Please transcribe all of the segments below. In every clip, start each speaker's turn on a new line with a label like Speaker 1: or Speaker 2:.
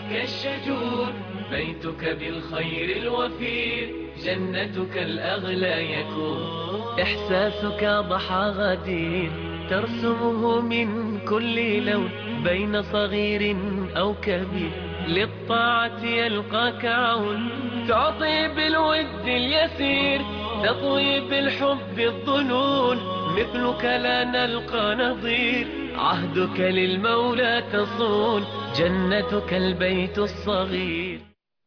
Speaker 1: كالشجور بيتك بالخير الوفير جنتك الأغلى يكون إحساسك ضحى غدير ترسمه من كل لون بين صغير أو كبير للطاعة يلقاك عون تعطي بالود اليسير تطوي بالحب الظنون مثلك لا نلقى نظير عهدك للمولى تصون جنتك البيت الصغير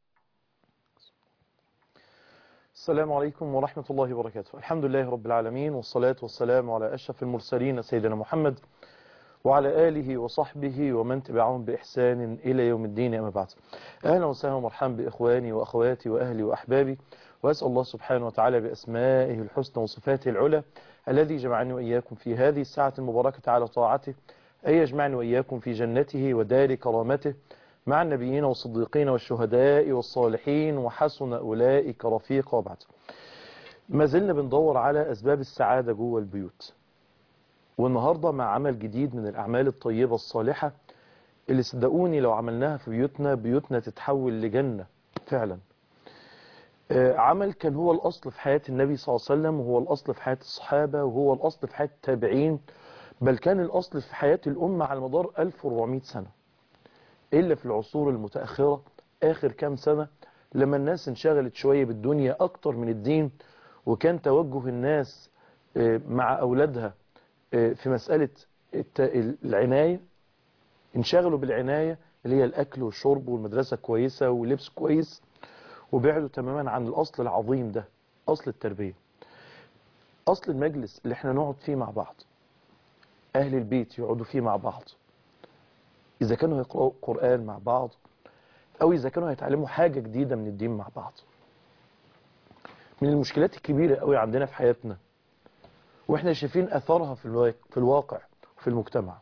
Speaker 2: السلام عليكم ورحمة الله وبركاته الحمد لله رب العالمين والصلاة والسلام على أشرف المرسلين سيدنا محمد وعلى آله وصحبه ومن تبعهم بإحسان إلى يوم الدين أما بعد أهلا وسهلا ومرحبا بإخواني وأخواتي وأهلي وأحبابي وأسأل الله سبحانه وتعالى بأسمائه الحسنى وصفاته العلى الذي جمعني وإياكم في هذه الساعة المباركة على طاعته أن يجمعني وإياكم في جنته ودار كرامته مع النبيين والصديقين والشهداء والصالحين وحسن أولئك رفيقا وبعد ما زلنا بندور على أسباب السعادة جوه البيوت والنهاردة مع عمل جديد من الأعمال الطيبة الصالحة اللي صدقوني لو عملناها في بيوتنا بيوتنا تتحول لجنة فعلا آه، عمل كان هو الأصل في حياة النبي صلى الله عليه وسلم وهو الأصل في حياة الصحابة وهو الأصل في حياة التابعين بل كان الأصل في حياة الأمة على مدار 1400 سنة إلا في العصور المتأخرة آخر كام سنة لما الناس انشغلت شوية بالدنيا أكتر من الدين وكان توجه الناس آه، مع أولادها آه، في مسألة الت- العناية انشغلوا بالعناية اللي هي الأكل والشرب والمدرسة كويسة واللبس كويس وبعدوا تماما عن الأصل العظيم ده أصل التربية أصل المجلس اللي احنا نقعد فيه مع بعض أهل البيت يقعدوا فيه مع بعض إذا كانوا يقرأوا قرآن مع بعض أو إذا كانوا يتعلموا حاجة جديدة من الدين مع بعض من المشكلات الكبيرة قوي عندنا في حياتنا وإحنا شايفين أثرها في الواقع, في الواقع وفي المجتمع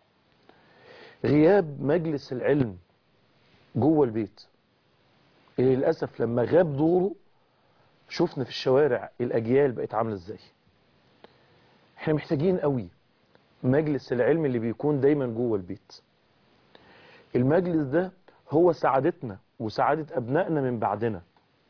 Speaker 2: غياب مجلس العلم جوه البيت اللي للأسف لما غاب دوره شفنا في الشوارع الأجيال بقت عاملة إزاي احنا محتاجين قوي مجلس العلم اللي بيكون دايما جوه البيت المجلس ده هو سعادتنا وسعادة أبنائنا من بعدنا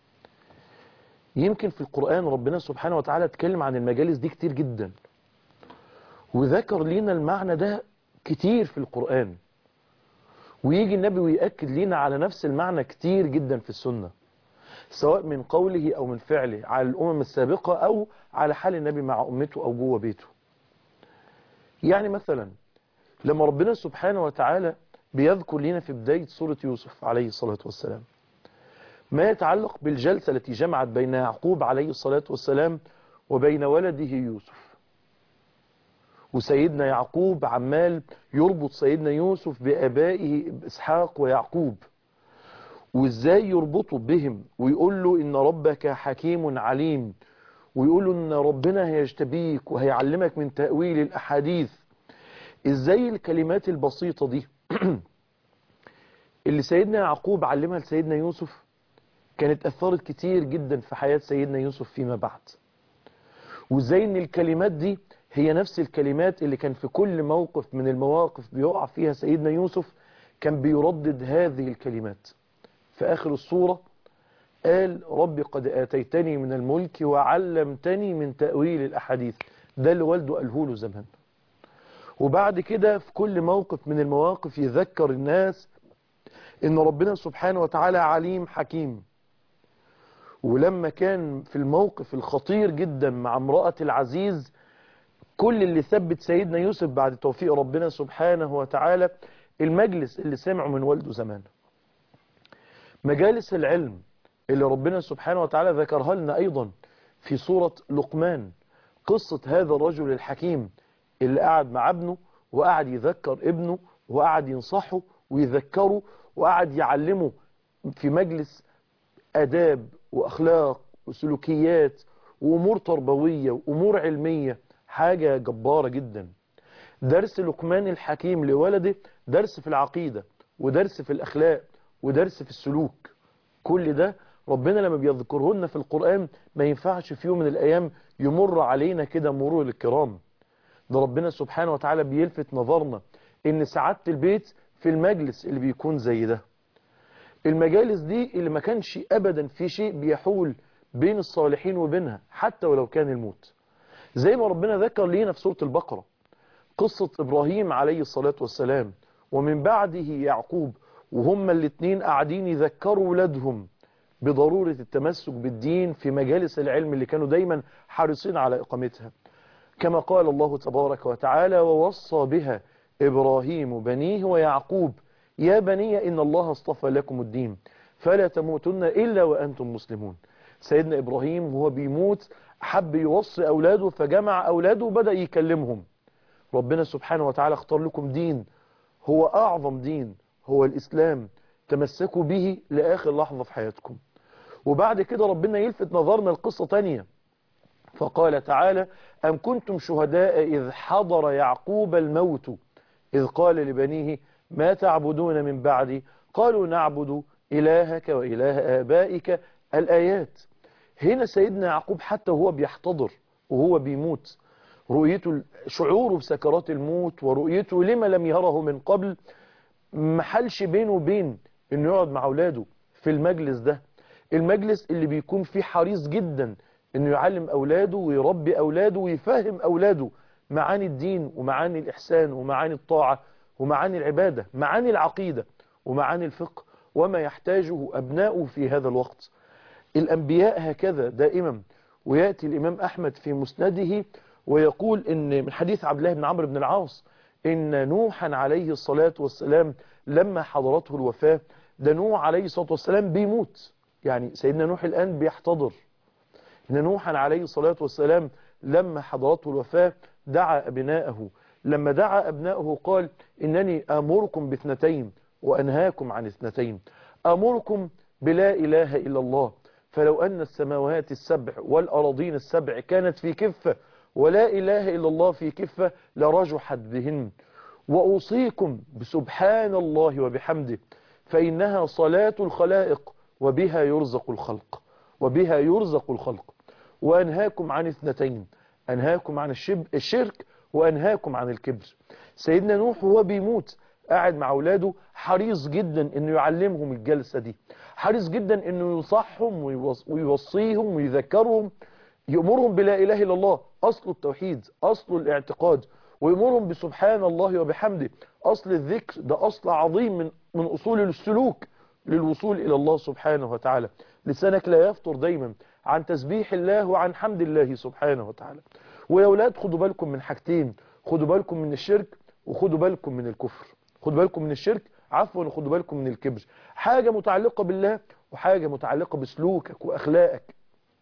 Speaker 2: يمكن في القرآن ربنا سبحانه وتعالى اتكلم عن المجالس دي كتير جدا وذكر لنا المعنى ده كتير في القرآن ويجي النبي ويأكد لنا على نفس المعنى كتير جدا في السنة سواء من قوله أو من فعله على الأمم السابقة أو على حال النبي مع أمته أو جوه بيته يعني مثلا لما ربنا سبحانه وتعالى بيذكر لنا في بداية سورة يوسف عليه الصلاة والسلام ما يتعلق بالجلسة التي جمعت بين يعقوب عليه الصلاة والسلام وبين ولده يوسف وسيدنا يعقوب عمال يربط سيدنا يوسف بآبائه إسحاق ويعقوب وإزاي يربطه بهم ويقول له إن ربك حكيم عليم ويقول له إن ربنا هيجتبيك وهيعلمك من تأويل الأحاديث إزاي الكلمات البسيطة دي اللي سيدنا يعقوب علمها لسيدنا يوسف كانت أثرت كتير جدا في حياة سيدنا يوسف فيما بعد وازاي ان الكلمات دي هي نفس الكلمات اللي كان في كل موقف من المواقف بيقع فيها سيدنا يوسف كان بيردد هذه الكلمات في آخر الصورة قال رب قد آتيتني من الملك وعلمتني من تأويل الأحاديث ده اللي والده قاله له زمان وبعد كده في كل موقف من المواقف يذكر الناس ان ربنا سبحانه وتعالى عليم حكيم ولما كان في الموقف الخطير جدا مع امرأة العزيز كل اللي ثبت سيدنا يوسف بعد توفيق ربنا سبحانه وتعالى المجلس اللي سمعه من والده زمان مجالس العلم اللي ربنا سبحانه وتعالى ذكرها لنا أيضا في سورة لقمان قصة هذا الرجل الحكيم اللي قعد مع ابنه وقعد يذكر ابنه وقعد ينصحه ويذكره وقعد يعلمه في مجلس آداب وأخلاق وسلوكيات وأمور تربوية وأمور علمية حاجة جبارة جدا درس لقمان الحكيم لولده درس في العقيدة ودرس في الأخلاق ودرس في السلوك كل ده ربنا لما بيذكره لنا في القرآن ما ينفعش في يوم من الأيام يمر علينا كده مرور الكرام ده ربنا سبحانه وتعالى بيلفت نظرنا ان سعادة البيت في المجلس اللي بيكون زي ده المجالس دي اللي ما كانش ابدا في شيء بيحول بين الصالحين وبينها حتى ولو كان الموت زي ما ربنا ذكر لينا في سورة البقرة قصة ابراهيم عليه الصلاة والسلام ومن بعده يعقوب وهم الاتنين قاعدين يذكروا ولادهم بضرورة التمسك بالدين في مجالس العلم اللي كانوا دايما حريصين على إقامتها كما قال الله تبارك وتعالى ووصى بها إبراهيم بنيه ويعقوب يا بني إن الله اصطفى لكم الدين فلا تموتن إلا وأنتم مسلمون سيدنا إبراهيم هو بيموت حب يوصي أولاده فجمع أولاده وبدأ يكلمهم ربنا سبحانه وتعالى اختار لكم دين هو أعظم دين هو الإسلام تمسكوا به لآخر لحظة في حياتكم وبعد كده ربنا يلفت نظرنا القصة تانية فقال تعالى أم كنتم شهداء إذ حضر يعقوب الموت إذ قال لبنيه ما تعبدون من بعدي قالوا نعبد إلهك وإله آبائك الآيات هنا سيدنا يعقوب حتى هو بيحتضر وهو بيموت رؤيته شعوره بسكرات الموت ورؤيته لما لم يره من قبل محلش بينه وبين انه يقعد مع اولاده في المجلس ده المجلس اللي بيكون فيه حريص جدا انه يعلم اولاده ويربي اولاده ويفهم اولاده معاني الدين ومعاني الاحسان ومعاني الطاعة ومعاني العبادة معاني العقيدة ومعاني الفقه وما يحتاجه ابناؤه في هذا الوقت الانبياء هكذا دائما ويأتي الامام احمد في مسنده ويقول ان من حديث عبد الله بن عمرو بن العاص ان نوحا عليه الصلاة والسلام لما حضرته الوفاة ده نوح عليه الصلاة والسلام بيموت يعني سيدنا نوح الآن بيحتضر إن نوحا عليه الصلاة والسلام لما حضرته الوفاة دعا أبناءه لما دعا أبناءه قال إنني آمركم باثنتين وأنهاكم عن اثنتين آمركم بلا إله إلا الله فلو أن السماوات السبع والأراضين السبع كانت في كفة ولا إله إلا الله في كفة لرجحت بهن وأوصيكم بسبحان الله وبحمده فإنها صلاة الخلائق وبها يرزق الخلق وبها يرزق الخلق وأنهاكم عن اثنتين أنهاكم عن الشب الشرك وأنهاكم عن الكبر سيدنا نوح هو بيموت قاعد مع أولاده حريص جدا أنه يعلمهم الجلسة دي حريص جدا أنه ينصحهم ويوصيهم ويذكرهم يأمرهم بلا إله إلا الله أصل التوحيد أصل الاعتقاد ويأمرهم بسبحان الله وبحمده أصل الذكر ده أصل عظيم من, من أصول السلوك للوصول إلى الله سبحانه وتعالى لسانك لا يفطر دايما عن تسبيح الله وعن حمد الله سبحانه وتعالى ويا أولاد خدوا بالكم من حاجتين خدوا بالكم من الشرك وخدوا بالكم من الكفر خدوا بالكم من الشرك عفوا وخدوا بالكم من الكبر حاجة متعلقة بالله وحاجة متعلقة بسلوكك وأخلاقك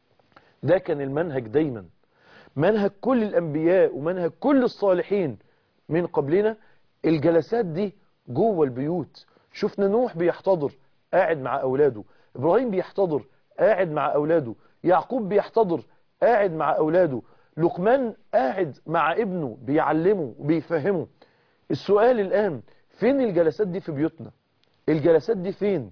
Speaker 2: ده كان المنهج دايما منهج كل الأنبياء ومنهج كل الصالحين من قبلنا الجلسات دي جوه البيوت شفنا نوح بيحتضر قاعد مع أولاده إبراهيم بيحتضر قاعد مع أولاده يعقوب بيحتضر قاعد مع أولاده لقمان قاعد مع ابنه بيعلمه وبيفهمه السؤال الآن فين الجلسات دي في بيوتنا الجلسات دي فين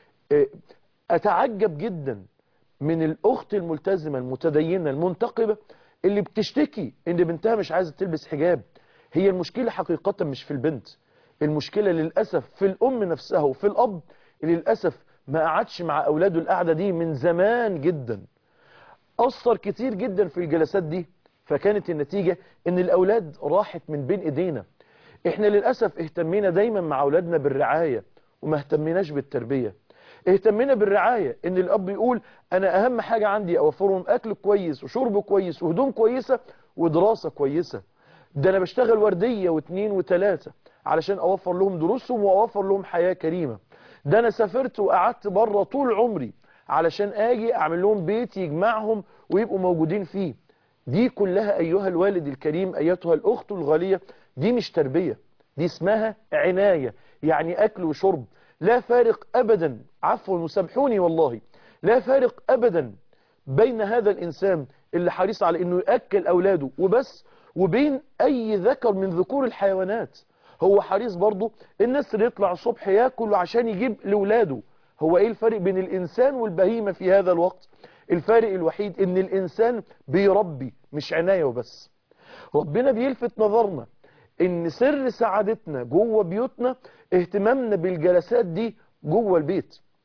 Speaker 2: أتعجب جدا من الأخت الملتزمة المتدينة المنتقبة اللي بتشتكي ان بنتها مش عايزة تلبس حجاب هي المشكلة حقيقة مش في البنت المشكلة للأسف في الأم نفسها وفي الأب اللي للأسف ما قعدش مع أولاده القعدة دي من زمان جدا أثر كتير جدا في الجلسات دي فكانت النتيجة ان الأولاد راحت من بين ايدينا احنا للأسف اهتمينا دايما مع أولادنا بالرعاية وما اهتميناش بالتربية اهتمينا بالرعاية ان الاب يقول انا اهم حاجة عندي اوفرهم اكل كويس وشرب كويس وهدوم كويسة ودراسة كويسة ده انا بشتغل وردية واثنين وثلاثة علشان اوفر لهم دروسهم واوفر لهم حياة كريمة ده انا سافرت وقعدت بره طول عمري علشان اجي اعمل لهم بيت يجمعهم ويبقوا موجودين فيه دي كلها ايها الوالد الكريم ايتها الاخت الغالية دي مش تربية دي اسمها عناية يعني اكل وشرب لا فارق أبدا عفوا وسامحوني والله لا فارق أبدا بين هذا الإنسان اللي حريص على أنه يأكل أولاده وبس وبين أي ذكر من ذكور الحيوانات هو حريص برضه الناس اللي يطلع الصبح يأكل عشان يجيب لولاده هو إيه الفرق بين الإنسان والبهيمة في هذا الوقت الفارق الوحيد أن الإنسان بيربي مش عناية وبس ربنا بيلفت نظرنا ان سر سعادتنا جوه بيوتنا اهتمامنا بالجلسات دي جوه البيت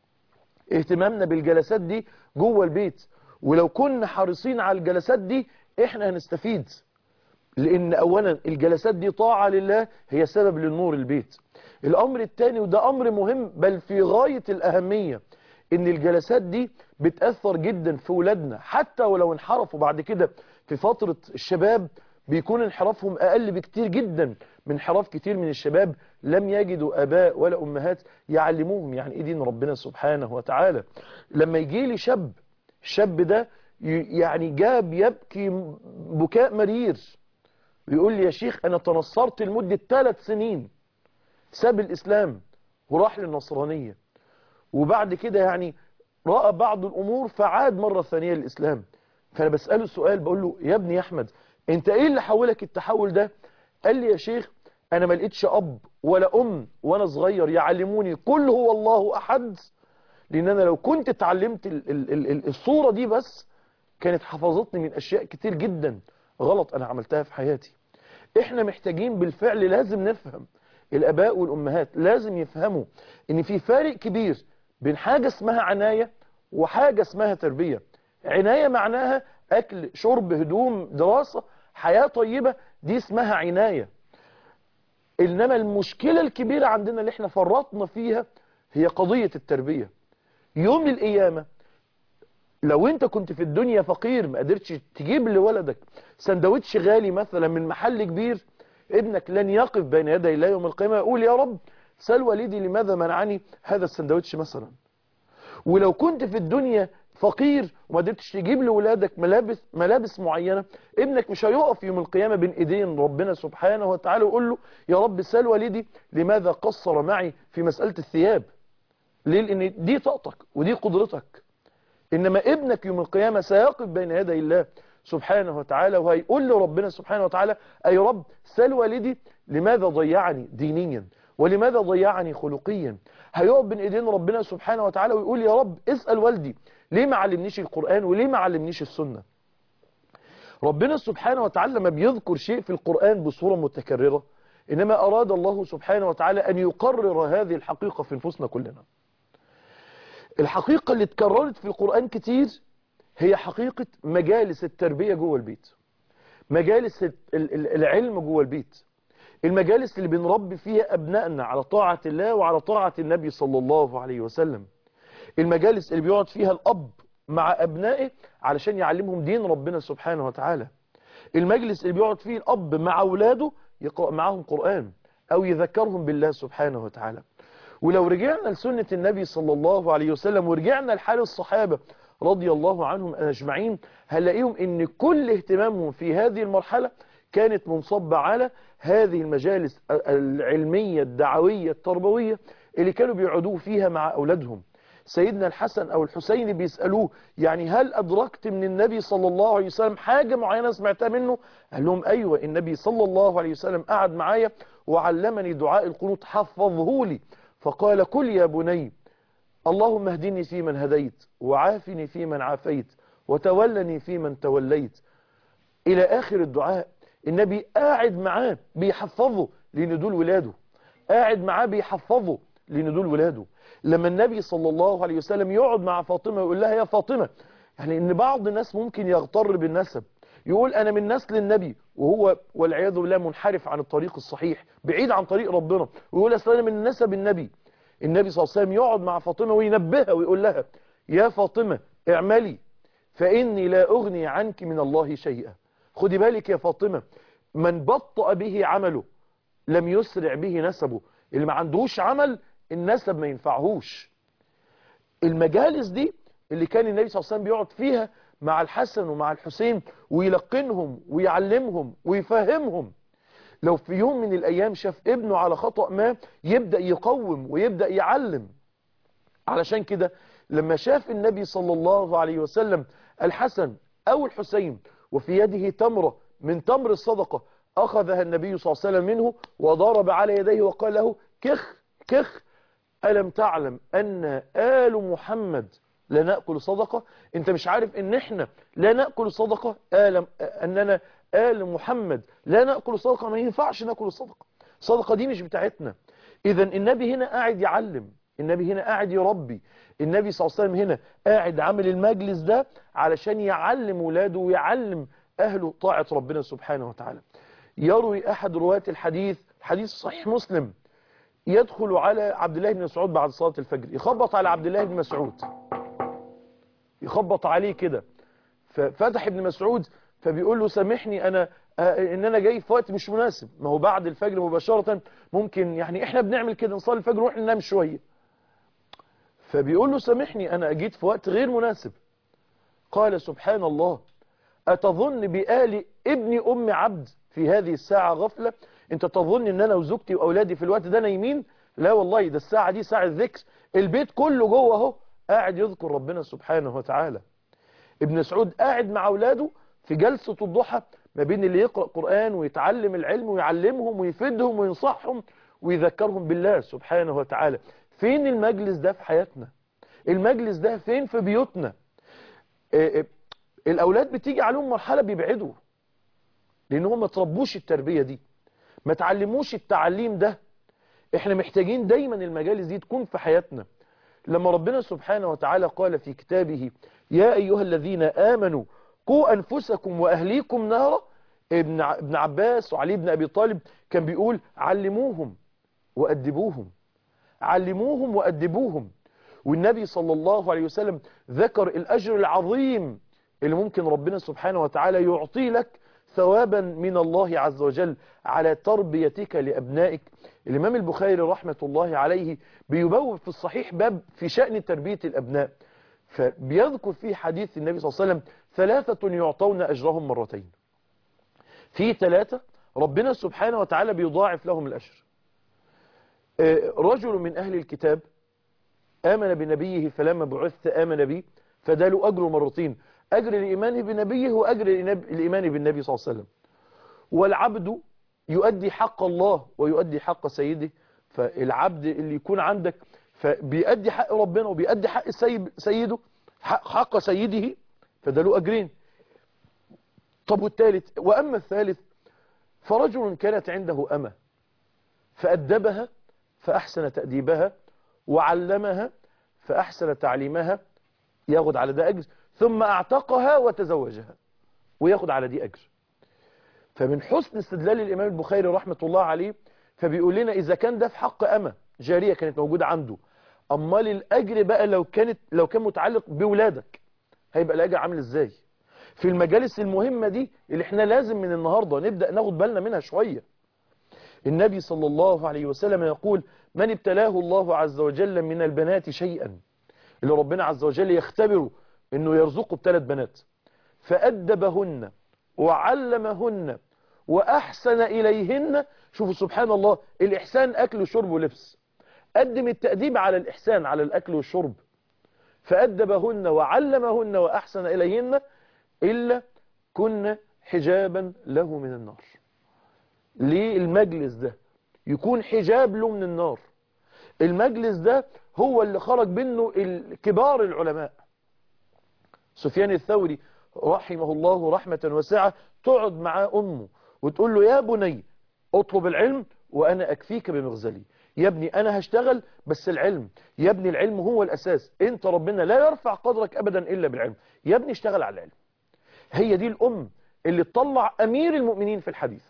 Speaker 2: اهتمامنا بالجلسات دي جوه البيت ولو كنا حريصين على الجلسات دي احنا هنستفيد لان اولا الجلسات دي طاعة لله هي سبب للنور البيت الامر الثاني وده امر مهم بل في غاية الاهمية ان الجلسات دي بتأثر جدا في ولادنا حتى ولو انحرفوا بعد كده في فترة الشباب بيكون انحرافهم اقل بكتير جدا من انحراف كتير من الشباب لم يجدوا اباء ولا امهات يعلموهم يعني ايه دين ربنا سبحانه وتعالى لما يجي لي شاب الشاب ده يعني جاب يبكي بكاء مرير ويقول لي يا شيخ انا تنصرت لمدة ثلاث سنين ساب الاسلام وراح للنصرانية وبعد كده يعني رأى بعض الامور فعاد مرة ثانية للاسلام فانا بسأله سؤال بقول له يا ابني يا احمد انت ايه اللي حولك التحول ده قال لي يا شيخ انا ما لقيتش اب ولا ام وانا صغير يعلموني كل هو الله احد لان انا لو كنت اتعلمت ال ال ال الصورة دي بس كانت حفظتني من اشياء كتير جدا غلط انا عملتها في حياتي احنا محتاجين بالفعل لازم نفهم الاباء والامهات لازم يفهموا ان في فارق كبير بين حاجة اسمها عناية وحاجة اسمها تربية عناية معناها اكل شرب هدوم دراسة حياة طيبة دي اسمها عناية انما المشكلة الكبيرة عندنا اللي احنا فرطنا فيها هي قضية التربية يوم القيامة لو انت كنت في الدنيا فقير ما قدرتش تجيب لولدك سندوتش غالي مثلا من محل كبير ابنك لن يقف بين يدي الله يوم القيامة يقول يا رب سأل والدي لماذا منعني هذا السندوتش مثلا ولو كنت في الدنيا فقير وما قدرتش تجيب لولادك ملابس ملابس معينة ابنك مش هيقف يوم القيامة بين ايدين ربنا سبحانه وتعالى ويقول له يا رب سأل والدي لماذا قصر معي في مسألة الثياب ليه لان دي طاقتك ودي قدرتك انما ابنك يوم القيامة سيقف بين يدي الله سبحانه وتعالى وهيقول لربنا سبحانه وتعالى اي رب سأل والدي لماذا ضيعني دينيا ولماذا ضيعني خلقيا هيقف بين ايدين ربنا سبحانه وتعالى ويقول يا رب اسأل والدي ليه ما علمنيش القرآن وليه ما علمنيش السنة ربنا سبحانه وتعالى لما بيذكر شيء في القرآن بصورة متكررة إنما أراد الله سبحانه وتعالى أن يقرر هذه الحقيقة في نفوسنا كلنا الحقيقة اللي اتكررت في القرآن كتير هي حقيقة مجالس التربية جوه البيت مجالس العلم جوه البيت المجالس اللي بنربي فيها أبنائنا على طاعة الله وعلى طاعة النبي صلى الله عليه وسلم المجالس اللي بيقعد فيها الأب مع أبنائه علشان يعلمهم دين ربنا سبحانه وتعالى المجلس اللي بيقعد فيه الأب مع أولاده يقرأ معهم قرآن أو يذكرهم بالله سبحانه وتعالى ولو رجعنا لسنة النبي صلى الله عليه وسلم ورجعنا لحال الصحابة رضي الله عنهم أجمعين هنلاقيهم ان كل اهتمامهم في هذه المرحلة كانت منصبة على هذه المجالس العلمية الدعوية التربوية اللي كانوا بيقعدوا فيها مع أولادهم سيدنا الحسن أو الحسين بيسألوه يعني هل أدركت من النبي صلى الله عليه وسلم حاجة معينة سمعتها منه قال لهم أيوة النبي صلى الله عليه وسلم قعد معايا وعلمني دعاء القنوت حفظه لي فقال كل يا بني اللهم اهدني فيمن هديت وعافني فيمن عافيت وتولني فيمن توليت إلى آخر الدعاء النبي قاعد معاه بيحفظه لأن دول ولاده قاعد معاه بيحفظه لأن دول ولاده لما النبي صلى الله عليه وسلم يقعد مع فاطمة ويقول لها يا فاطمة يعني ان بعض الناس ممكن يغتر بالنسب يقول انا من نسل النبي وهو والعياذ بالله منحرف عن الطريق الصحيح بعيد عن طريق ربنا ويقول اصل انا من نسب النبي النبي صلى الله عليه وسلم يقعد مع فاطمة وينبهها ويقول لها يا فاطمة اعملي فإني لا أغني عنك من الله شيئا خدي بالك يا فاطمة من بطأ به عمله لم يسرع به نسبه اللي ما عندهوش عمل النسب ما ينفعهوش المجالس دي اللي كان النبي صلى الله عليه وسلم بيقعد فيها مع الحسن ومع الحسين ويلقنهم ويعلمهم ويفهمهم لو في يوم من الأيام شاف ابنه على خطأ ما يبدأ يقوم ويبدأ يعلم علشان كده لما شاف النبي صلى الله عليه وسلم الحسن أو الحسين وفي يده تمرة من تمر الصدقة أخذها النبي صلى الله عليه وسلم منه وضرب على يديه وقال له كخ كخ ألم تعلم أن آل محمد لا نأكل صدقة انت مش عارف ان احنا لا نأكل صدقة آل اننا آل محمد لا نأكل صدقة ما ينفعش نأكل الصدقة الصدقة دي مش بتاعتنا اذا النبي هنا قاعد يعلم النبي هنا قاعد يربي النبي صلى الله عليه وسلم هنا قاعد عامل المجلس ده علشان يعلم ولاده ويعلم أهله طاعة ربنا سبحانه وتعالى يروي أحد رواة الحديث حديث صحيح مسلم يدخل على عبد الله بن مسعود بعد صلاة الفجر يخبط على عبد الله بن مسعود يخبط عليه كده ففتح ابن مسعود فبيقول له سامحني انا آه ان انا جاي في وقت مش مناسب ما هو بعد الفجر مباشرة ممكن يعني احنا بنعمل كده نصلي الفجر ونروح ننام شوية فبيقول له سامحني انا جيت في وقت غير مناسب قال سبحان الله اتظن بآل ابن ام عبد في هذه الساعة غفلة انت تظن ان انا وزوجتي واولادي في الوقت ده نايمين لا والله ده الساعة دي ساعة ذكر البيت كله جوه اهو قاعد يذكر ربنا سبحانه وتعالى ابن سعود قاعد مع اولاده في جلسة الضحى ما بين اللي يقرأ قرآن ويتعلم العلم ويعلمهم ويفيدهم وينصحهم ويذكرهم بالله سبحانه وتعالى فين المجلس ده في حياتنا المجلس ده فين في بيوتنا اه اه الاولاد بتيجي عليهم مرحلة بيبعدوا لانهم ما تربوش التربية دي ما تعلموش التعليم ده احنا محتاجين دايما المجالس دي تكون في حياتنا لما ربنا سبحانه وتعالى قال في كتابه يا أيها الذين آمنوا قوا أنفسكم وأهليكم نارا ابن ابن عباس وعلي بن أبي طالب كان بيقول علموهم وأدبوهم علموهم وأدبوهم والنبي صلى الله عليه وسلم ذكر الأجر العظيم اللي ممكن ربنا سبحانه وتعالى يعطي لك ثوابا من الله عز وجل على تربيتك لأبنائك الإمام البخاري رحمة الله عليه بيبوب في الصحيح باب في شأن تربية الأبناء فبيذكر في حديث النبي صلى الله عليه وسلم ثلاثة يعطون أجرهم مرتين في ثلاثة ربنا سبحانه وتعالى بيضاعف لهم الأجر رجل من أهل الكتاب آمن بنبيه فلما بعثت آمن بي فدالوا أجر مرتين أجر الإيمان بنبيه وأجر الإيمان بالنبي صلى الله عليه وسلم والعبد يؤدي حق الله ويؤدي حق سيده فالعبد اللي يكون عندك فبيأدي حق ربنا وبيأدي حق السيد سيده حق سيده فده له أجرين طب والثالث وأما الثالث فرجل كانت عنده أمة فأدبها فأحسن تأديبها وعلمها فأحسن تعليمها ياخد على ده أجر ثم اعتقها وتزوجها وياخد على دي أجر فمن حسن استدلال الإمام البخاري رحمة الله عليه فبيقول لنا إذا كان ده في حق أمة جارية كانت موجودة عنده أمال الأجر بقى لو كانت لو كان متعلق بولادك هيبقى الأجر عامل إزاي في المجالس المهمة دي اللي احنا لازم من النهاردة نبدأ ناخد بالنا منها شوية النبي صلى الله عليه وسلم يقول من ابتلاه الله عز وجل من البنات شيئا اللي ربنا عز وجل يختبره انه يرزقه بثلاث بنات فأدبهن وعلمهن وأحسن إليهن شوفوا سبحان الله الإحسان أكل وشرب ولبس قدم التأديب على الإحسان على الأكل والشرب فأدبهن وعلمهن وأحسن إليهن إلا كن حجابا له من النار ليه المجلس ده يكون حجاب له من النار المجلس ده هو اللي خرج منه كبار العلماء سفيان الثوري رحمه الله رحمة واسعة تقعد معاه أمه وتقول له يا بني اطلب العلم وأنا أكفيك بمغزلي يا ابني أنا هشتغل بس العلم يا ابني العلم هو الأساس انت ربنا لا يرفع قدرك أبدا إلا بالعلم يا ابني اشتغل على العلم هي دي الأم اللي تطلع أمير المؤمنين في الحديث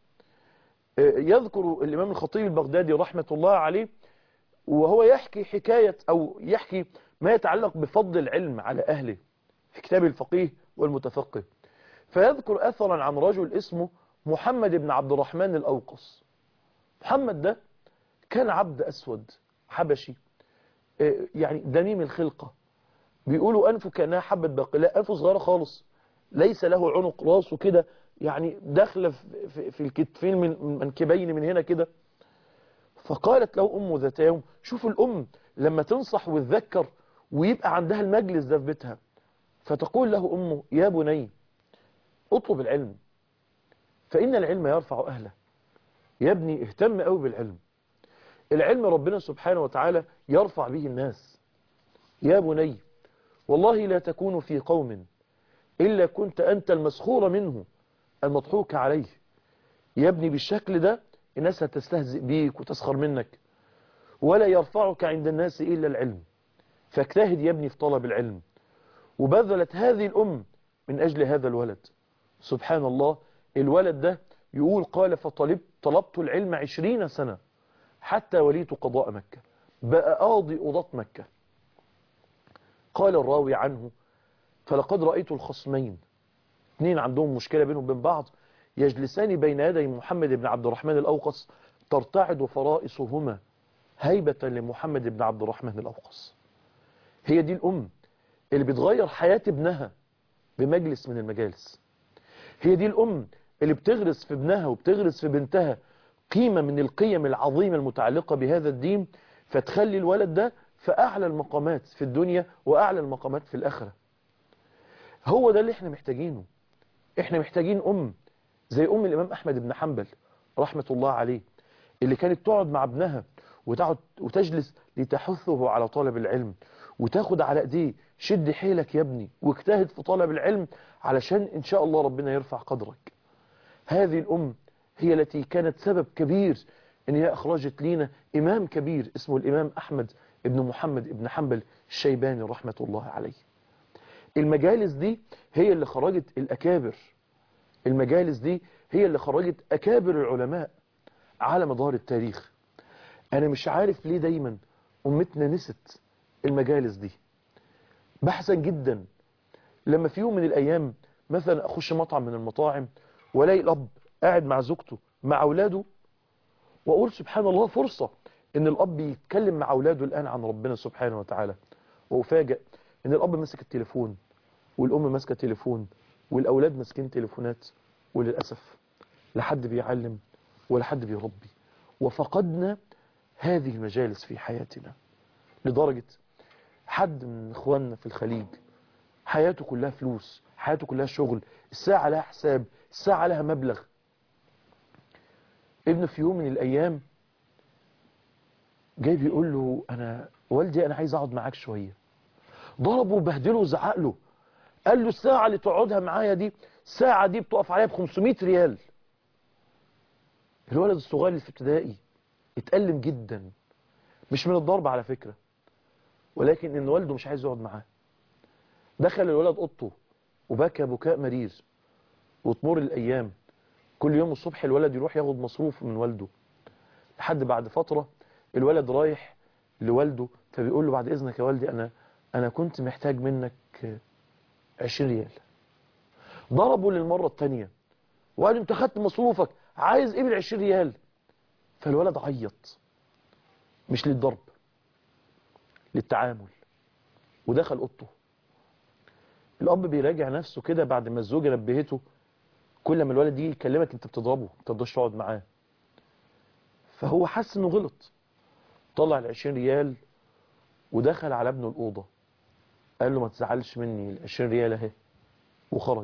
Speaker 2: يذكر الإمام الخطيب البغدادي رحمة الله عليه وهو يحكي حكاية أو يحكي ما يتعلق بفضل العلم على أهله في كتاب الفقيه والمتفقه فيذكر أثرا عن رجل اسمه محمد بن عبد الرحمن الأوقص محمد ده كان عبد أسود حبشي يعني دميم الخلقة بيقولوا أنفه كأنها حبة باقلاء أنفه صغيرة خالص ليس له عنق راسه كده يعني داخله في, في الكتفين من منكبين من هنا كده فقالت له أمه ذات يوم شوف الأم لما تنصح وتذكر ويبقى عندها المجلس ده في بيتها فتقول له أمه يا بني اطلب العلم فإن العلم يرفع أهله يا ابني اهتم قوي بالعلم العلم ربنا سبحانه وتعالى يرفع به الناس يا بني والله لا تكون في قوم إلا كنت أنت المسخور منه المضحوك عليه يا ابني بالشكل ده الناس هتستهزئ بيك وتسخر منك ولا يرفعك عند الناس إلا العلم فاجتهد يا ابني في طلب العلم وبذلت هذه الأم من أجل هذا الولد سبحان الله الولد ده يقول قال فطلبت طلبت العلم عشرين سنة حتى وليت قضاء مكة بقى قاضي قضاة مكة قال الراوي عنه فلقد رأيت الخصمين اثنين عندهم مشكلة بينهم وبين بعض يجلسان بين يدي محمد بن عبد الرحمن الأوقص ترتعد فرائصهما هيبة لمحمد بن عبد الرحمن الأوقص هي دي الأم اللي بتغير حياة ابنها بمجلس من المجالس هي دي الأم اللي بتغرس في ابنها وبتغرس في بنتها قيمة من القيم العظيمة المتعلقة بهذا الدين فتخلي الولد ده في أعلى المقامات في الدنيا وأعلى المقامات في الآخرة هو ده اللي احنا محتاجينه احنا محتاجين أم زي أم الإمام أحمد بن حنبل رحمة الله عليه اللي كانت تقعد مع ابنها وتقعد وتجلس لتحثه على طلب العلم وتاخد على ايديه شد حيلك يا ابني واجتهد في طلب العلم علشان ان شاء الله ربنا يرفع قدرك هذه الام هي التي كانت سبب كبير ان هي اخرجت لينا امام كبير اسمه الامام احمد ابن محمد ابن حنبل الشيباني رحمة الله عليه المجالس دي هي اللي خرجت الاكابر المجالس دي هي اللي خرجت اكابر العلماء على مدار التاريخ انا مش عارف ليه دايما امتنا نست المجالس دي بحثا جدا لما في يوم من الايام مثلا اخش مطعم من المطاعم والاقي الاب قاعد مع زوجته مع اولاده واقول سبحان الله فرصة ان الاب يتكلم مع اولاده الان عن ربنا سبحانه وتعالى وافاجئ ان الاب ماسك التليفون والام ماسكه تليفون والاولاد ماسكين تليفونات وللاسف لا حد بيعلم ولا حد بيربي وفقدنا هذه المجالس في حياتنا لدرجة حد من اخواننا في الخليج حياته كلها فلوس حياته كلها شغل الساعة لها حساب الساعة لها مبلغ ابنه في يوم من الايام جاي بيقول له انا والدي انا عايز اقعد معاك شوية ضربه وبهدله وزعق له قال له الساعة اللي تقعدها معايا دي الساعة دي بتقف عليها ب 500 ريال الولد الصغير اللي في ابتدائي اتألم جدا مش من الضرب على فكرة ولكن ان والده مش عايز يقعد معاه دخل الولد اوضته وبكى بكاء مرير وتمر الايام كل يوم الصبح الولد يروح ياخد مصروف من والده لحد بعد فترة الولد رايح لوالده فبيقول له بعد اذنك يا والدي انا انا كنت محتاج منك 20 ريال ضربه للمرة الثانية وقال انت خدت مصروفك عايز ايه بال 20 ريال فالولد عيط مش للضرب للتعامل ودخل اوضته الاب بيراجع نفسه كده بعد ما الزوجه نبهته كل ما الولد يجي يكلمك انت بتضربه ما تقدرش تقعد معاه فهو حس انه غلط طلع ال 20 ريال ودخل على ابنه الاوضه قال له ما تزعلش مني ال 20 ريال اهي وخرج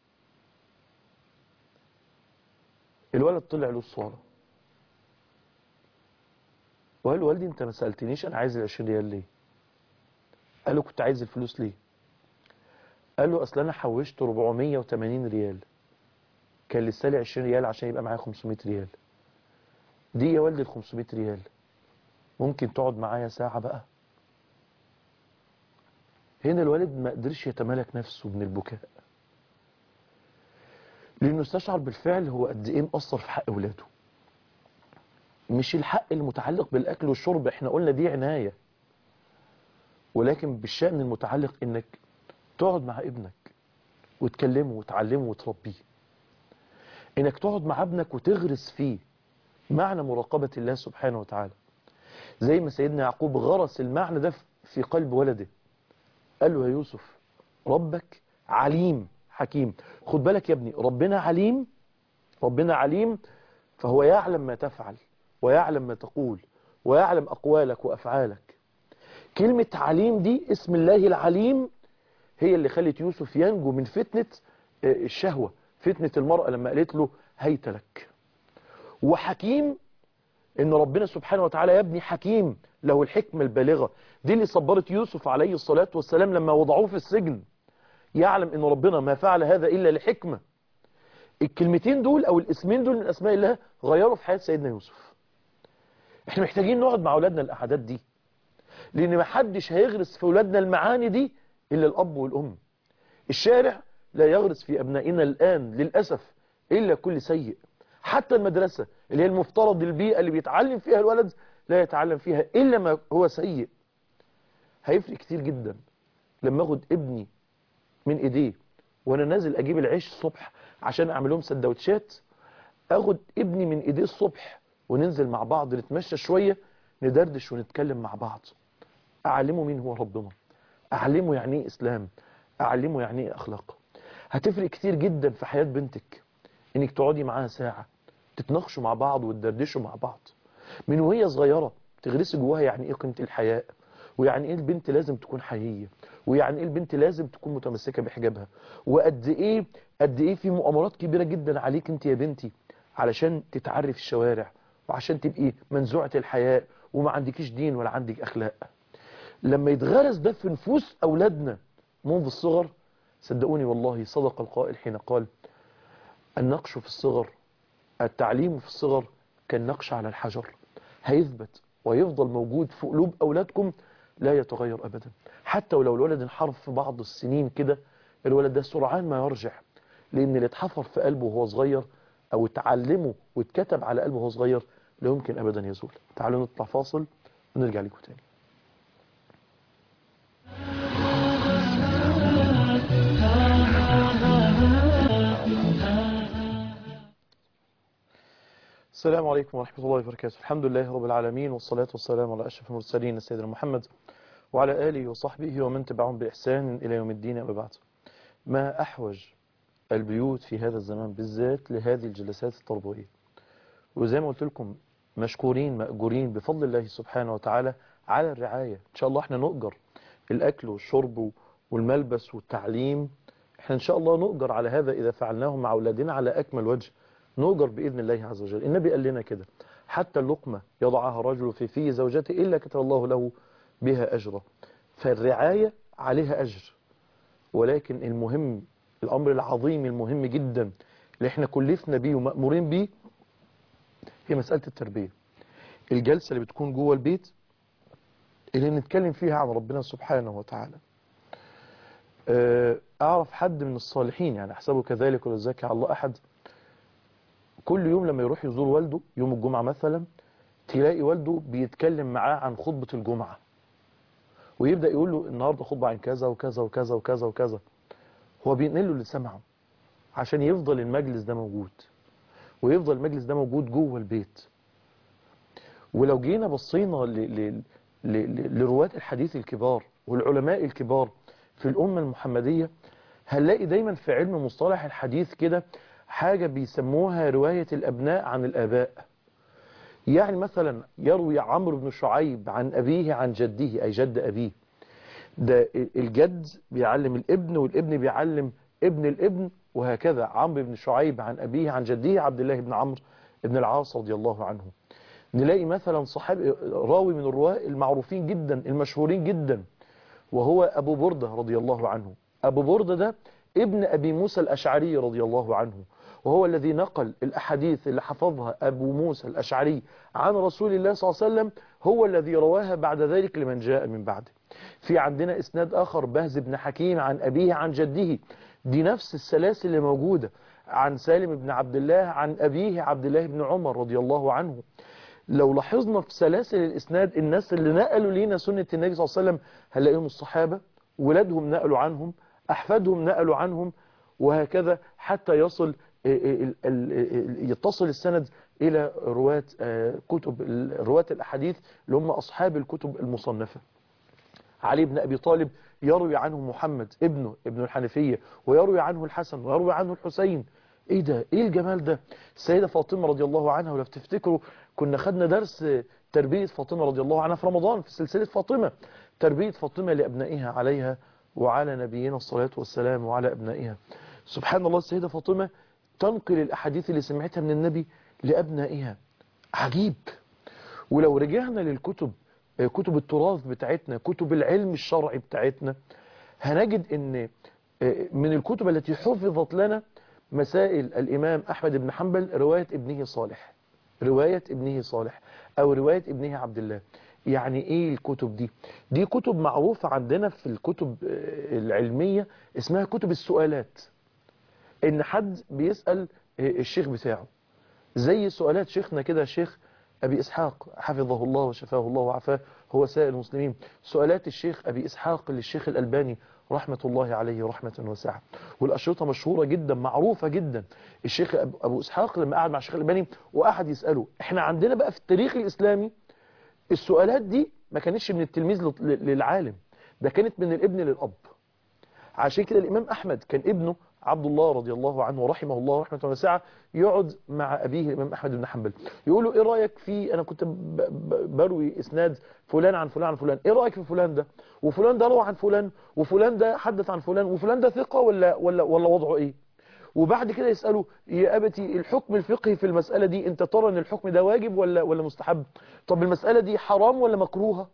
Speaker 2: الولد طلع له الصاله وقال له والدي انت ما سألتنيش انا عايز ال 20 ريال ليه قال له كنت عايز الفلوس ليه قال له اصل انا حوشت 480 ريال كان لسه لي 20 ريال عشان يبقى معايا 500 ريال دي يا والدي ال 500 ريال ممكن تقعد معايا ساعة بقى هنا الوالد ما قدرش يتمالك نفسه من البكاء لانه استشعر بالفعل هو قد ايه مقصر في حق اولاده مش الحق المتعلق بالاكل والشرب احنا قلنا دي عناية ولكن بالشأن المتعلق انك تقعد مع ابنك وتكلمه وتعلمه وتربيه انك تقعد مع ابنك وتغرس فيه معنى مراقبة الله سبحانه وتعالى زي ما سيدنا يعقوب غرس المعنى ده في قلب ولده قال له يا يوسف ربك عليم حكيم خد بالك يا ابني ربنا عليم ربنا عليم فهو يعلم ما تفعل ويعلم ما تقول ويعلم أقوالك وأفعالك كلمة عليم دي اسم الله العليم هي اللي خلت يوسف ينجو من فتنة الشهوة فتنة المرأة لما قالت له هيت لك وحكيم ان ربنا سبحانه وتعالى يبني حكيم له الحكمة البالغة دي اللي صبرت يوسف عليه الصلاة والسلام لما وضعوه في السجن يعلم ان ربنا ما فعل هذا الا لحكمة الكلمتين دول او الاسمين دول من اسماء الله غيروا في حياة سيدنا يوسف احنا محتاجين نقعد مع اولادنا القعدات دي لان ما حدش هيغرس في اولادنا المعاني دي الا الاب والام الشارع لا يغرس في ابنائنا الان للاسف الا كل سيء حتى المدرسة اللي هي المفترض البيئة اللي بيتعلم فيها الولد لا يتعلم فيها الا ما هو سيء هيفرق كتير جدا لما اخد ابني من ايديه وانا نازل اجيب العيش الصبح عشان اعمل لهم سندوتشات اخد ابني من ايديه الصبح وننزل مع بعض نتمشى شوية ندردش ونتكلم مع بعض اعلمه مين هو ربنا اعلمه يعني ايه اسلام اعلمه يعني ايه اخلاق هتفرق كتير جدا في حياة بنتك انك تقعدي معاها ساعة تتناقشوا مع بعض وتدردشوا مع بعض من وهي صغيرة تغرسي جواها يعني ايه قيمة الحياء ويعني ايه البنت لازم تكون حقيقية ويعني ايه البنت لازم تكون متمسكة بحجابها وقد ايه قد ايه في مؤامرات كبيرة جدا عليك انت يا بنتي علشان تتعري في الشوارع وعشان تبقي منزوعة الحياء وما عندكيش دين ولا عندك اخلاق لما يتغرس ده في نفوس اولادنا منذ الصغر صدقوني والله صدق القائل حين قال النقش في الصغر التعليم في الصغر كالنقش على الحجر هيثبت ويفضل موجود في قلوب أولادكم لا يتغير أبدا حتى ولو الولد انحرف في بعض السنين كده الولد ده سرعان ما يرجع لأن اللي اتحفر في قلبه وهو صغير أو اتعلمه واتكتب على قلبه وهو صغير لا يمكن أبدا يزول تعالوا نطلع فاصل ونرجع لكم تاني السلام عليكم ورحمة الله وبركاته الحمد لله رب العالمين والصلاة والسلام على أشرف المرسلين سيدنا محمد وعلى آله وصحبه ومن تبعهم بإحسان إلى يوم الدين أما بعد ما أحوج البيوت في هذا الزمان بالذات لهذه الجلسات التربوية وزي ما قلت لكم مشكورين مأجورين بفضل الله سبحانه وتعالى على الرعاية إن شاء الله احنا نؤجر الأكل والشرب والملبس والتعليم احنا إن شاء الله نؤجر على هذا إذا فعلناه مع أولادنا على أكمل وجه نؤجر بإذن الله عز وجل النبي قال لنا كده حتى اللقمة يضعها رجل في في زوجته إلا كتب الله له بها أجرا فالرعاية عليها أجر ولكن المهم الأمر العظيم المهم جدا اللي احنا كلفنا بيه ومأمورين بيه هي مسألة التربية الجلسة اللي بتكون جوه البيت اللي نتكلم فيها عن ربنا سبحانه وتعالى أعرف حد من الصالحين يعني أحسبه كذلك ولا زكي على الله أحد كل يوم لما يروح يزور والده يوم الجمعة مثلا تلاقي والده بيتكلم معاه عن خطبة الجمعة ويبدأ يقول له النهاردة خطبة عن كذا وكذا وكذا وكذا وكذا هو بينقل له اللي سمعه عشان يفضل المجلس ده موجود ويفضل المجلس ده موجود جوه البيت ولو جينا بصينا لرواة الحديث الكبار والعلماء الكبار في الأمة المحمدية هنلاقي دايما في علم مصطلح الحديث كده حاجة بيسموها رواية الأبناء عن الآباء يعني مثلا يروي عمرو بن شعيب عن أبيه عن جده أي جد أبيه ده الجد بيعلم الابن والابن بيعلم ابن الابن وهكذا عمرو بن شعيب عن أبيه عن جده عبد الله بن عمرو بن العاص رضي الله عنه نلاقي مثلا صحابي راوي من الرواة المعروفين جدا المشهورين جدا وهو أبو بردة رضي الله عنه أبو بردة ده ابن أبي موسى الأشعري رضي الله عنه وهو الذي نقل الأحاديث اللي حفظها أبو موسى الأشعري عن رسول الله صلى الله عليه وسلم هو الذي رواها بعد ذلك لمن جاء من بعده في عندنا إسناد آخر بهز بن حكيم عن أبيه عن جده دي نفس السلاسل اللي موجودة عن سالم بن عبد الله عن أبيه عبد الله بن عمر رضي الله عنه لو لاحظنا في سلاسل الإسناد الناس اللي نقلوا لينا سنة النبي صلى الله عليه وسلم هنلاقيهم الصحابة ولادهم نقلوا عنهم أحفادهم نقلوا عنهم وهكذا حتى يصل يتصل السند إلى رواة كتب رواة الأحاديث اللي هم أصحاب الكتب المصنفة علي بن أبي طالب يروي عنه محمد ابنه ابن الحنفية ويروي عنه الحسن ويروي عنه الحسين ايه ده ايه الجمال ده السيدة فاطمة رضي الله عنها ولو تفتكروا كنا خدنا درس تربية فاطمة رضي الله عنها في رمضان في سلسلة فاطمة تربية فاطمة لأبنائها عليها وعلى نبينا الصلاة والسلام وعلى أبنائها سبحان الله السيدة فاطمة تنقل الأحاديث اللي سمعتها من النبي لأبنائها عجيب ولو رجعنا للكتب كتب التراث بتاعتنا كتب العلم الشرعي بتاعتنا هنجد ان من الكتب التي حفظت لنا مسائل الإمام أحمد بن حنبل رواية ابنه صالح رواية ابنه صالح او رواية ابنه عبد الله يعني ايه الكتب دي دي كتب معروفة عندنا في الكتب آه، العلمية اسمها كتب السؤالات ان حد بيسأل آه، الشيخ بتاعه زي سؤالات شيخنا كده شيخ أبي إسحاق حفظه الله وشفاه الله وعافاه هو سائر المسلمين سؤالات الشيخ أبي إسحاق للشيخ الألباني رحمة الله عليه رحمة واسعة والأشرطة مشهورة جدا معروفة جدا الشيخ أب- أبو إسحاق لما قعد مع الشيخ الألباني وقعد يسأله احنا عندنا بقى في التاريخ الإسلامي السؤالات دي ما كانتش من التلميذ لل- للعالم ده كانت من الابن للأب عشان كده الإمام أحمد كان ابنه عبد الله رضي الله عنه ورحمه الله رحمة واسعة يقعد مع أبيه الإمام أحمد بن حنبل يقول له إيه رأيك في أنا كنت ب- ب- بروي إسناد فلان عن فلان عن فلان إيه رأيك في فلان ده وفلان ده روى عن فلان وفلان ده حدث عن فلان وفلان ده ثقة ولا ولا ولا وضعه إيه وبعد كده يسأله يا أبتي الحكم الفقهي في المسألة دي أنت ترى أن الحكم ده واجب ولا ولا مستحب طب المسألة دي حرام ولا مكروهة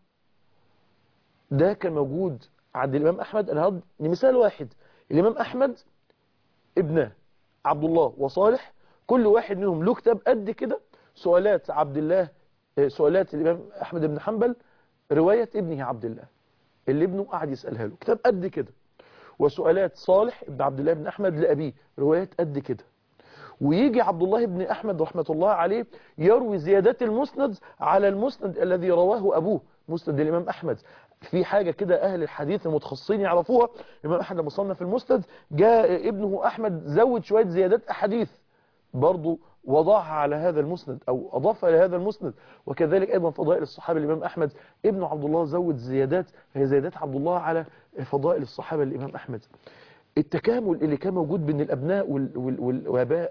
Speaker 2: ده كان موجود عند الإمام أحمد أنا هض مثال واحد الإمام أحمد ابنه عبد الله وصالح كل واحد منهم له كتاب قد كده سؤالات عبد الله آه، سؤالات الإمام أحمد بن حنبل رواية ابنه عبد الله اللي ابنه قعد يسألها له كتاب قد كده وسؤالات صالح ابن عبد الله بن أحمد لأبيه روايات قد كده ويجي عبد الله بن أحمد رحمة الله عليه يروي زيادات المسند على المسند الذي رواه أبوه مسند الإمام أحمد في حاجة كده أهل الحديث المتخصصين يعرفوها الإمام أحمد لما صنف المسند جاء ابنه أحمد زود شوية زيادات أحاديث برضو وضعها على هذا المسند أو أضافها لهذا المسند وكذلك أيضا فضائل الصحابة الإمام أحمد ابن عبد الله زود زيادات هي زيادات عبد الله على فضائل الصحابة الإمام أحمد التكامل اللي كان موجود بين الأبناء وال- وال- والآباء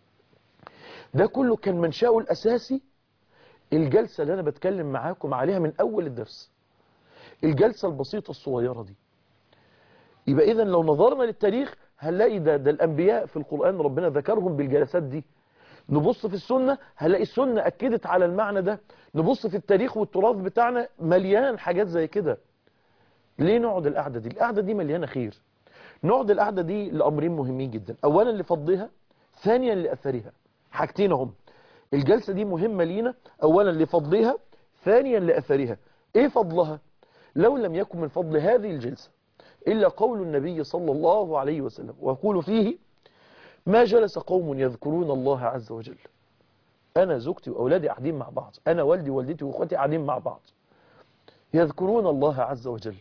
Speaker 2: ده كله كان منشأه الأساسي الجلسة اللي أنا بتكلم معاكم عليها من أول الدرس الجلسة البسيطة الصغيرة دي يبقى إذا لو نظرنا للتاريخ هنلاقي ده, ده الأنبياء في القرآن ربنا ذكرهم بالجلسات دي نبص في السنة هنلاقي السنة أكدت على المعنى ده نبص في التاريخ والتراث بتاعنا مليان حاجات زي كده ليه نقعد القعدة دي القعدة دي مليانة خير نقعد القعدة دي لأمرين مهمين جدا أولا لفضلها ثانيا لأثرها حاجتين هم الجلسة دي مهمة لينا أولا لفضلها ثانيا لأثرها إيه فضلها لو لم يكن من فضل هذه الجلسة إلا قول النبي صلى الله عليه وسلم ويقول فيه ما جلس قوم يذكرون الله عز وجل أنا زوجتي وأولادي قاعدين مع بعض أنا والدي ووالدتي وأخواتي قاعدين مع بعض يذكرون الله عز وجل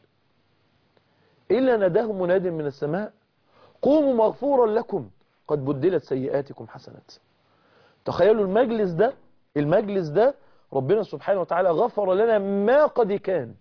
Speaker 2: إلا نداهم مناد من السماء قوموا مغفورا لكم قد بدلت سيئاتكم حسنات تخيلوا المجلس ده المجلس ده ربنا سبحانه وتعالى غفر لنا ما قد كان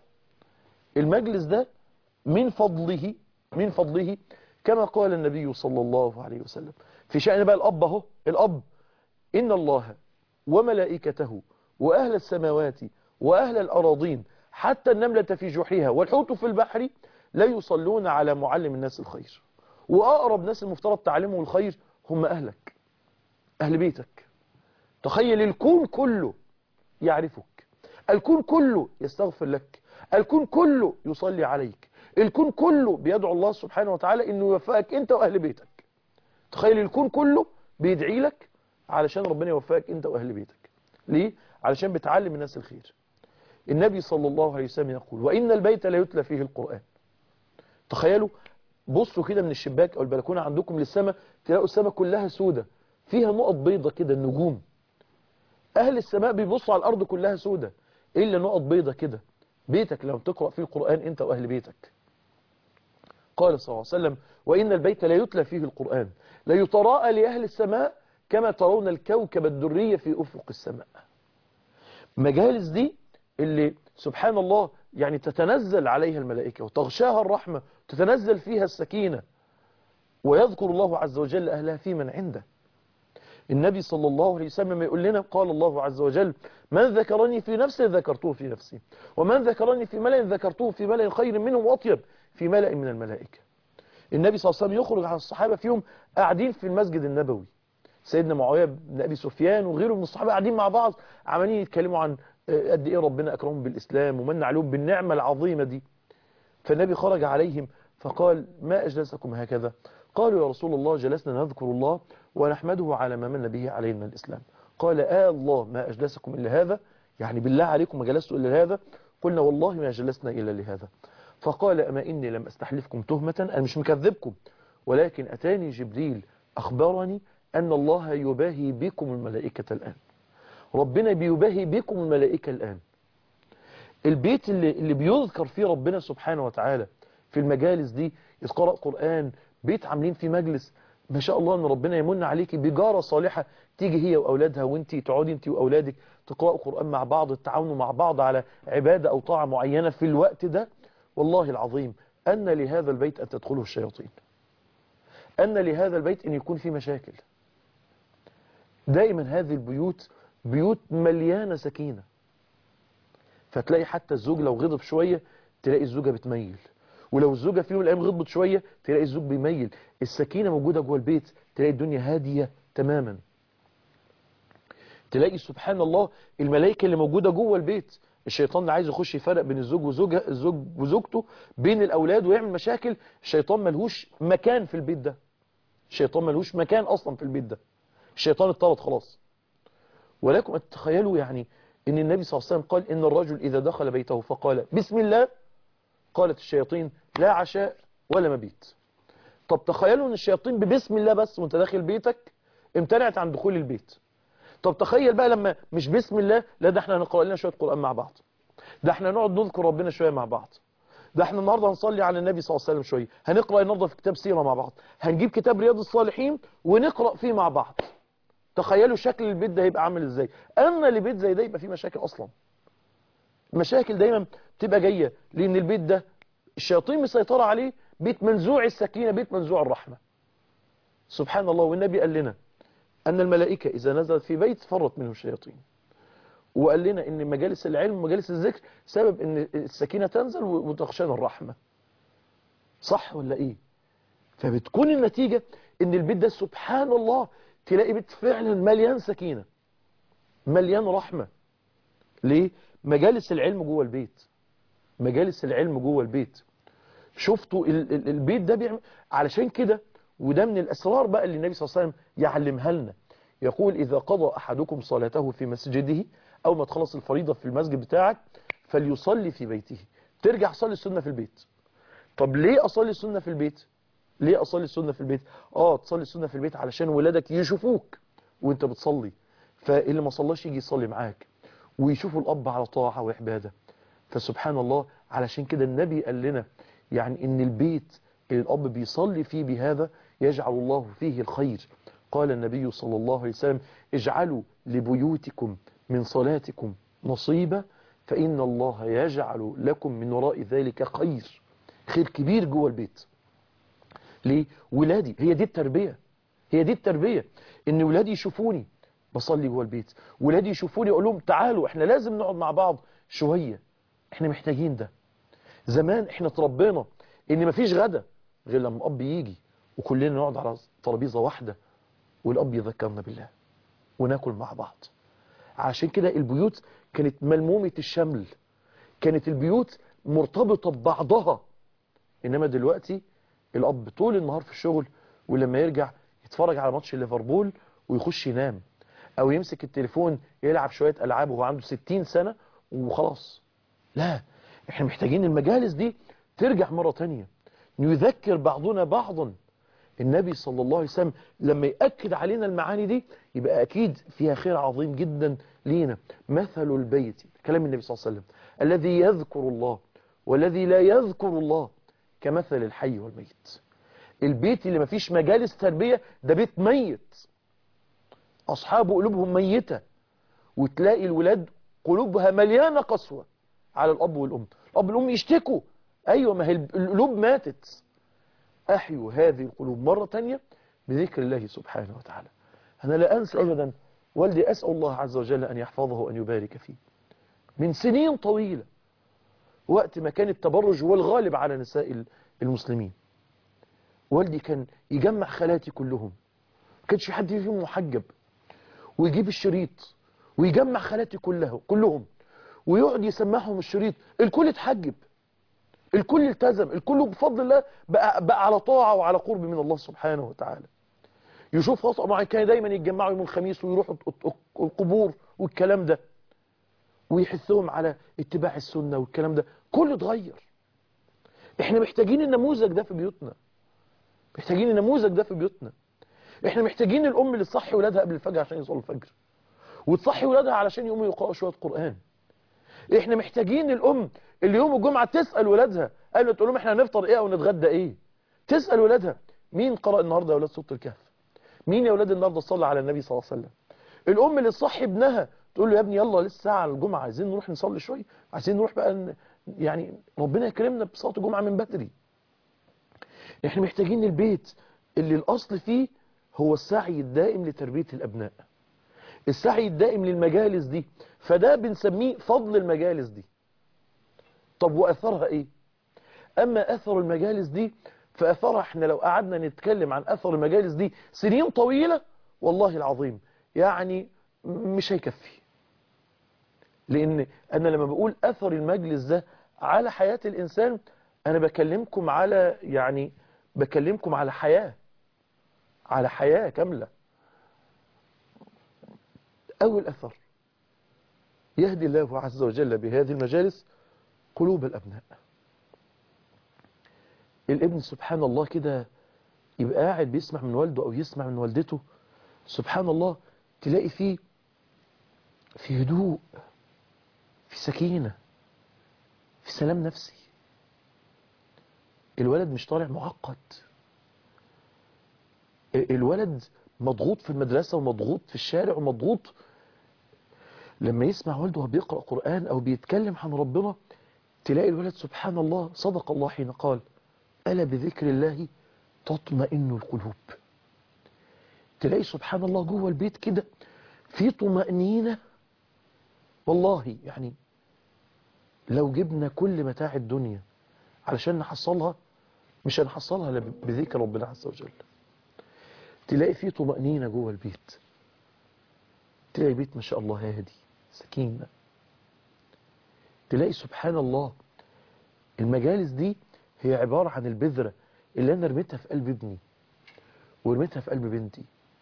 Speaker 2: المجلس ده من فضله من فضله كما قال النبي صلى الله عليه وسلم في شأن بقى الأب اهو الأب إن الله وملائكته وأهل السماوات وأهل الأراضين حتى النملة في جحرها والحوت في البحر لا يصلون على معلم الناس الخير وأقرب ناس المفترض تعلمه الخير هم أهلك أهل بيتك تخيل الكون كله يعرفك الكون كله يستغفر لك الكون كله يصلي عليك الكون كله بيدعو الله سبحانه وتعالى انه يوفقك انت واهل بيتك تخيل الكون كله بيدعي لك علشان ربنا يوفقك انت واهل بيتك ليه علشان بتعلم الناس الخير النبي صلى الله عليه وسلم يقول وان البيت لا يتلى فيه القرآن تخيلوا بصوا كده من الشباك او البلكونه عندكم للسماء تلاقوا السماء كلها سودة فيها نقط بيضة كده النجوم اهل السماء بيبصوا على الارض كلها سودة الا نقط بيضة كده بيتك لو تقرأ فيه القرآن انت واهل بيتك قال صلى الله عليه وسلم وإن البيت لا يتلى فيه القرآن لا يتراءى لأهل السماء كما ترون الكوكب الدري في أفق السماء مجالس دي اللي سبحان الله يعني تتنزل عليها الملائكة وتغشاها الرحمة تتنزل فيها السكينة ويذكر الله عز وجل أهلها في من عنده النبي صلى الله عليه وسلم يقول لنا قال الله عز وجل من ذكرني في نفسه ذكرته في نفسي ومن ذكرني في ملأ ذكرته في ملأ خير منهم وأطيب في ملأ من الملائكة النبي صلى الله عليه وسلم يخرج على الصحابة فيهم قاعدين في المسجد النبوي سيدنا معاوية بن أبي سفيان وغيره من الصحابة قاعدين مع بعض عمالين يتكلموا عن قد إيه ربنا أكرمهم بالإسلام ومن عليهم بالنعمة العظيمة دي فالنبي خرج عليهم فقال ما أجلسكم هكذا قالوا يا رسول الله جلسنا نذكر الله ونحمده على ما من به علينا من الإسلام قال آه الله ما أجلسكم إلا هذا يعني بالله عليكم ما جلستوا إلا هذا قلنا والله ما جلسنا إلا لهذا فقال أما إني لم أستحلفكم تهمة أنا مش مكذبكم ولكن أتاني جبريل أخبرني أن الله يباهي بكم الملائكة الآن ربنا بيباهي بكم الملائكة الآن البيت اللي, اللي بيذكر فيه ربنا سبحانه وتعالى في المجالس دي يقرأ قرآن بيت عاملين فيه مجلس ما شاء الله ان ربنا يمن عليكي بجارة صالحة تيجي هي واولادها وانت تقعدي انت واولادك تقرأوا قرآن مع بعض تتعاونوا مع بعض على عبادة او طاعة معينة في الوقت ده والله العظيم ان لهذا البيت ان تدخله الشياطين ان لهذا البيت ان يكون فيه مشاكل دائما هذه البيوت بيوت مليانة سكينة فتلاقي حتى الزوج لو غضب شوية تلاقي الزوجة بتميل ولو الزوجة في يوم من الأيام غضبت شوية تلاقي الزوج بيميل السكينة موجودة جوه البيت تلاقي الدنيا هادية تماما تلاقي سبحان الله الملائكة اللي موجودة جوه البيت الشيطان اللي عايز يخش يفرق بين الزوج وزوجة الزوج وزوجته بين الأولاد ويعمل مشاكل الشيطان ملهوش مكان في البيت ده الشيطان ملهوش مكان أصلا في البيت ده الشيطان اتطرد خلاص ولكم تخيلوا يعني ان النبي صلى الله عليه وسلم قال ان الرجل اذا دخل بيته فقال بسم الله قالت الشياطين لا عشاء ولا مبيت طب تخيلوا ان الشياطين ببسم الله بس وانت داخل بيتك امتنعت عن دخول البيت طب تخيل بقى لما مش بسم الله لا ده احنا هنقرأ لنا شوية قرآن مع بعض ده احنا نقعد نذكر ربنا شوية مع بعض ده احنا النهاردة هنصلي على النبي صلى الله عليه وسلم شوية هنقرأ النهاردة في كتاب سيرة مع بعض هنجيب كتاب رياض الصالحين ونقرأ فيه مع بعض تخيلوا شكل البيت ده هيبقى عامل ازاي اما لبيت زي ده يبقى فيه مشاكل اصلا مشاكل دايما بتبقى جاية لان البيت ده الشياطين مسيطرة عليه بيت منزوع السكينة بيت منزوع الرحمة سبحان الله والنبي قال لنا أن الملائكة إذا نزلت في بيت فرت منه الشياطين وقال لنا أن مجالس العلم ومجالس الذكر سبب أن السكينة تنزل وتخشان الرحمة صح ولا إيه فبتكون النتيجة أن البيت ده سبحان الله تلاقي بيت فعلا مليان سكينة مليان رحمة ليه مجالس العلم جوه البيت مجالس العلم جوه البيت شفتوا البيت ده بيعمل علشان كده وده من الأسرار بقى اللي النبي صلى الله عليه وسلم يعلمها لنا يقول إذا قضى أحدكم صلاته في مسجده أو ما تخلص الفريضة في المسجد بتاعك فليصلي في بيته ترجع صلي السنة في البيت طب ليه أصلي السنة في البيت ليه أصلي السنة في البيت آه تصلي السنة في البيت علشان ولادك يشوفوك وانت بتصلي فاللي ما صلاش يجي يصلي معاك ويشوفوا الأب على طاعة وعبادة فسبحان الله علشان كده النبي قال لنا يعني ان البيت اللي الأب بيصلي فيه بهذا يجعل الله فيه الخير قال النبي صلى الله عليه وسلم اجعلوا لبيوتكم من صلاتكم نصيبة فإن الله يجعل لكم من وراء ذلك خير خير كبير جوه البيت ليه ولادي هي دي التربية هي دي التربية ان ولادي يشوفوني بصلي جوه البيت ولادي يشوفوني اقول لهم تعالوا احنا لازم نقعد مع بعض شوية احنا محتاجين ده زمان احنا تربينا ان مفيش غدا غير لما الاب يجي وكلنا نقعد على ترابيزه واحده والاب يذكرنا بالله وناكل مع بعض عشان كده البيوت كانت ملمومه الشمل كانت البيوت مرتبطه ببعضها انما دلوقتي الاب طول النهار في الشغل ولما يرجع يتفرج على ماتش ليفربول ويخش ينام او يمسك التليفون يلعب شويه العاب وهو عنده 60 سنه وخلاص لا احنا محتاجين المجالس دي ترجع مرة تانية نذكر بعضنا بعضا النبي صلى الله عليه وسلم لما يأكد علينا المعاني دي يبقى أكيد فيها خير عظيم جدا لينا مثل البيت كلام النبي صلى الله عليه وسلم الذي يذكر الله والذي لا يذكر الله كمثل الحي والميت البيت اللي ما فيش مجالس تربية ده بيت ميت أصحابه قلوبهم ميتة وتلاقي الولاد قلوبها مليانة قسوة على الأب والأم الأب والأم يشتكوا أيوة ما هي القلوب ماتت أحيوا هذه القلوب مرة تانية بذكر الله سبحانه وتعالى أنا لا أنسى أبدا والدي أسأل الله عز وجل أن يحفظه وأن يبارك فيه من سنين طويلة وقت ما كان التبرج هو الغالب على نساء المسلمين والدي كان يجمع خالاتي كلهم ما كانش في حد فيهم محجب ويجيب الشريط ويجمع خالاتي كلها كلهم ويقعد يسمعهم الشريط الكل اتحجب الكل التزم الكل بفضل الله بقى, بقى على طاعة وعلى قرب من الله سبحانه وتعالى يشوف خطأ معين كان دايما يتجمعوا يوم الخميس ويروحوا القبور والكلام ده ويحثهم على اتباع السنة والكلام ده كله اتغير احنا محتاجين النموذج ده في بيوتنا محتاجين النموذج ده في بيوتنا احنا محتاجين الام اللي تصحي ولادها قبل الفجر عشان يصلوا الفجر وتصحي ولادها علشان يقوموا يقرأوا شوية قرآن احنا محتاجين الام اللي يوم الجمعة تسأل ولادها قبل تقول لهم احنا هنفطر ايه او نتغدى ايه تسأل ولادها مين قرأ النهاردة يا ولاد سورة الكهف مين يا ولاد النهاردة صلى على النبي صلى الله عليه وسلم الام اللي تصحي ابنها تقول له يا ابني يلا لسه ساعة على الجمعة عايزين نروح نصلي شوية عايزين نروح بقى ن... يعني ربنا يكرمنا بصلاة الجمعة من بدري احنا محتاجين البيت اللي الاصل فيه هو السعي الدائم لتربية الابناء السعي الدائم للمجالس دي فده بنسميه فضل المجالس دي طب واثرها ايه اما اثر المجالس دي فاثرها احنا لو قعدنا نتكلم عن اثر المجالس دي سنين طويلة والله العظيم يعني مش هيكفي لان انا لما بقول اثر المجلس ده على حياة الانسان انا بكلمكم على يعني بكلمكم على حياة على حياة كاملة اول اثر يهدي الله عز وجل بهذه المجالس قلوب الابناء الابن سبحان الله كده يبقى قاعد بيسمع من والده او يسمع من والدته سبحان الله تلاقي فيه في هدوء في سكينة في سلام نفسي الولد مش طالع معقد الولد مضغوط في المدرسة ومضغوط في الشارع ومضغوط لما يسمع والده بيقرأ قرآن أو بيتكلم عن ربنا تلاقي الولد سبحان الله صدق الله حين قال ألا بذكر الله تطمئن القلوب تلاقي سبحان الله جوه البيت كده في طمأنينة والله يعني لو جبنا كل متاع الدنيا علشان نحصلها مش هنحصلها الا بذكر ربنا عز وجل تلاقي فيه طمأنينة جوه البيت تلاقي بيت ما شاء الله هادي سكينة تلاقي سبحان الله المجالس دي هي عبارة عن البذرة اللي أنا رميتها في قلب ابني ورميتها في قلب بنتي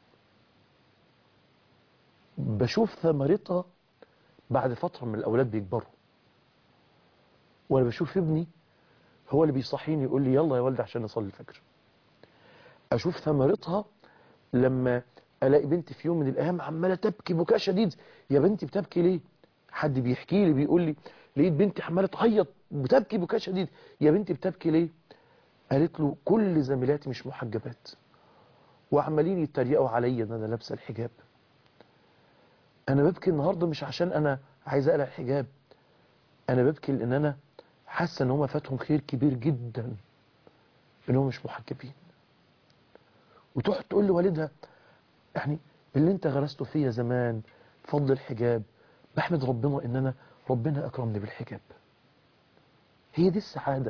Speaker 2: بشوف ثمرتها بعد فترة من الأولاد بيكبروا وأنا بشوف ابني هو اللي بيصحيني يقول لي يلا يا والد عشان نصلي الفجر أشوف ثمرتها لما ألاقي بنتي في يوم من الأيام عمالة تبكي بكاء شديد يا بنتي بتبكي ليه حد بيحكي لي بيقول لي لقيت بنتي عمالة تعيط بتبكي بكاء شديد يا بنتي بتبكي ليه قالت له كل زميلاتي مش محجبات وعمالين يتريقوا عليا ان انا لابسه الحجاب انا ببكي النهارده مش عشان انا عايز اقلع الحجاب انا ببكي لان انا حاسه ان هم فاتهم خير كبير جدا انهم مش محجبين وتقعد تقول لوالدها يعني اللي انت غرسته فيا زمان فضل الحجاب بحمد ربنا ان انا ربنا اكرمني بالحجاب هي دي السعاده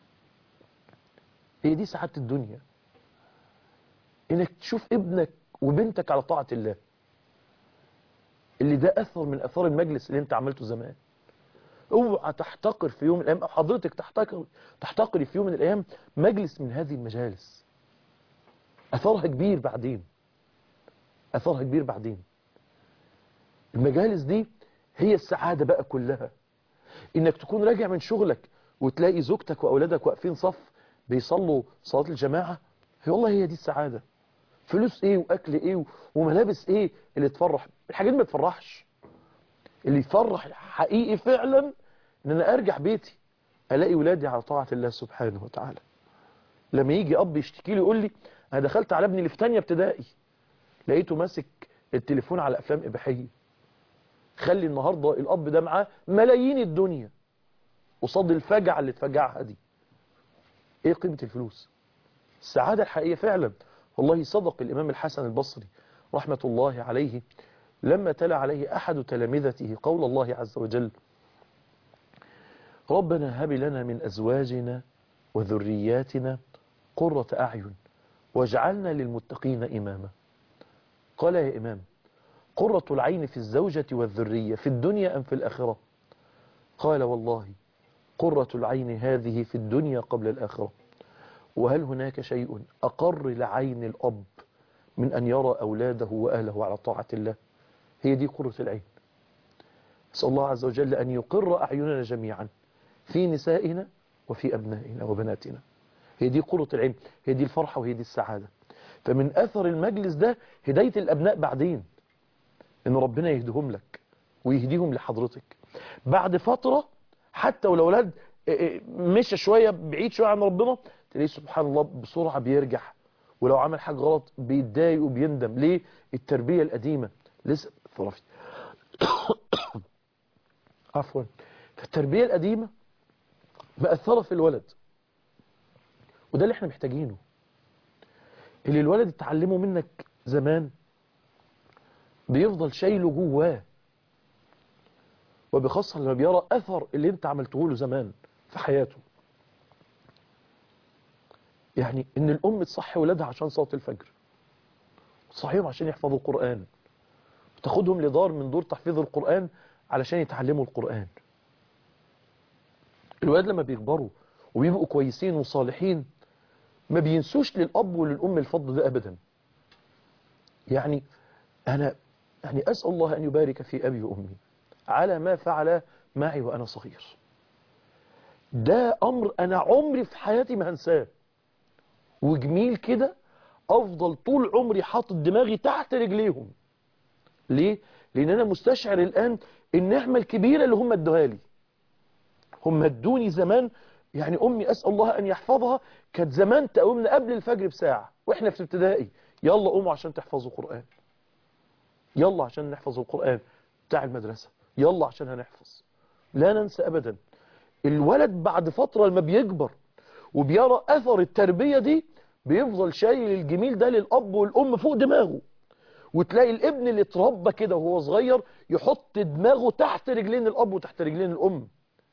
Speaker 2: هي دي سعاده الدنيا انك تشوف ابنك وبنتك على طاعه الله اللي ده اثر من اثار المجلس اللي انت عملته زمان اوعى تحتقر في يوم من الايام او حضرتك تحتقر تحتقري في يوم من الايام مجلس من هذه المجالس اثرها كبير بعدين اثرها كبير بعدين المجالس دي هي السعاده بقى كلها انك تكون راجع من شغلك وتلاقي زوجتك واولادك واقفين صف بيصلوا صلاه الجماعه هي والله هي دي السعاده فلوس ايه واكل ايه وملابس ايه اللي تفرح الحاجات ما تفرحش اللي يفرح حقيقي فعلا ان انا ارجع بيتي الاقي ولادي على طاعه الله سبحانه وتعالى لما يجي اب يشتكي لي يقول لي انا دخلت على ابني اللي في ثانيه ابتدائي لقيته ماسك التليفون على افلام اباحيه خلي النهارده الاب ده معاه ملايين الدنيا قصاد الفجعه اللي اتفجعها دي ايه قيمه الفلوس السعاده الحقيقيه فعلا والله صدق الامام الحسن البصري رحمه الله عليه لما تلا عليه أحد تلامذته قول الله عز وجل ربنا هب لنا من أزواجنا وذرياتنا قرة أعين واجعلنا للمتقين إماما قال يا إمام قرة العين في الزوجة والذرية في الدنيا أم في الآخرة قال والله قرة العين هذه في الدنيا قبل الآخرة وهل هناك شيء أقر لعين الأب من أن يرى أولاده وأهله على طاعة الله هي دي قرة العين أسأل الله عز وجل أن يقر أعيننا جميعا في نسائنا وفي أبنائنا وبناتنا هي دي قرة العين هي دي الفرحة وهي دي السعادة فمن أثر المجلس ده هداية الأبناء بعدين إن ربنا يهدهم لك ويهديهم لحضرتك بعد فترة حتى ولو الولاد مشى شوية بعيد شوية عن ربنا تلاقيه سبحان الله بسرعة بيرجع ولو عمل حاجة غلط بيتضايق وبيندم ليه التربية القديمة لسه ثرفي عفوا فالتربية القديمة مأثرة في الولد وده اللي احنا محتاجينه اللي الولد يتعلمه منك زمان بيفضل شايله جواه وبخاصة لما بيرى أثر اللي انت عملته له زمان في حياته يعني ان الام تصحي ولادها عشان صلاة الفجر تصحيهم عشان يحفظوا القرآن وتاخدهم لدار من دور تحفيظ القرآن علشان يتعلموا القرآن الولاد لما بيكبروا وبيبقوا كويسين وصالحين ما بينسوش للأب وللأم الفضل ده أبدا يعني أنا يعني أسأل الله أن يبارك في أبي وأمي على ما فعل معي وأنا صغير ده أمر أنا عمري في حياتي ما هنساه وجميل كده أفضل طول عمري حاطط دماغي تحت رجليهم ليه؟ لأن أنا مستشعر الآن النعمة الكبيرة اللي هم ادوها لي هم ادوني زمان يعني أمي أسأل الله أن يحفظها كانت زمان تقومنا قبل الفجر بساعة وإحنا في ابتدائي يلا قوموا عشان تحفظوا قرآن يلا عشان نحفظ القرآن بتاع المدرسة يلا عشان هنحفظ لا ننسى أبدا الولد بعد فترة لما بيكبر وبيرى أثر التربية دي بيفضل شايل الجميل ده للأب والأم فوق دماغه وتلاقي الابن اللي اتربى كده وهو صغير يحط دماغه تحت رجلين الأب وتحت رجلين الأم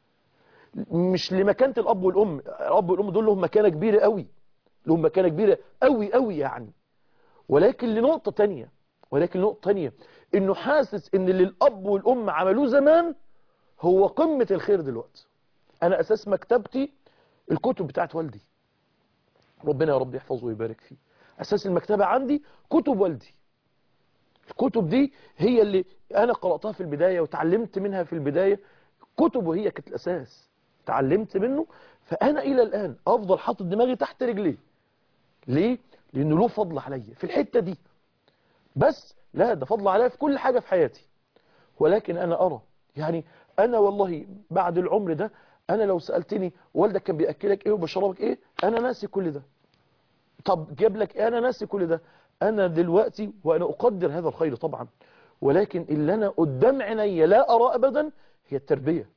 Speaker 2: مش لمكانة الأب والأم الأب والأم دول لهم مكانة كبيرة قوي لهم مكانة كبيرة قوي قوي يعني ولكن لنقطة تانية ولكن نقطة تانية انه حاسس ان اللي الأب والأم عملوه زمان هو قمة الخير دلوقتي انا اساس مكتبتي الكتب بتاعت والدي ربنا يا رب يحفظه ويبارك فيه اساس المكتبة عندي كتب والدي الكتب دي هي اللي انا قرأتها في البداية وتعلمت منها في البداية كتب وهي كانت الاساس تعلمت منه فانا الى الان افضل حاطط دماغي تحت رجليه ليه لانه له فضل عليا في الحتة دي بس لا ده فضل عليا في كل حاجة في حياتي ولكن انا ارى يعني انا والله بعد العمر ده انا لو سألتني والدك كان بيأكلك ايه وبشربك ايه انا ناسي كل ده طب جاب لك ايه انا ناسي كل ده انا دلوقتي وانا اقدر هذا الخير طبعا ولكن اللي انا قدام عيني لا ارى ابدا هي التربية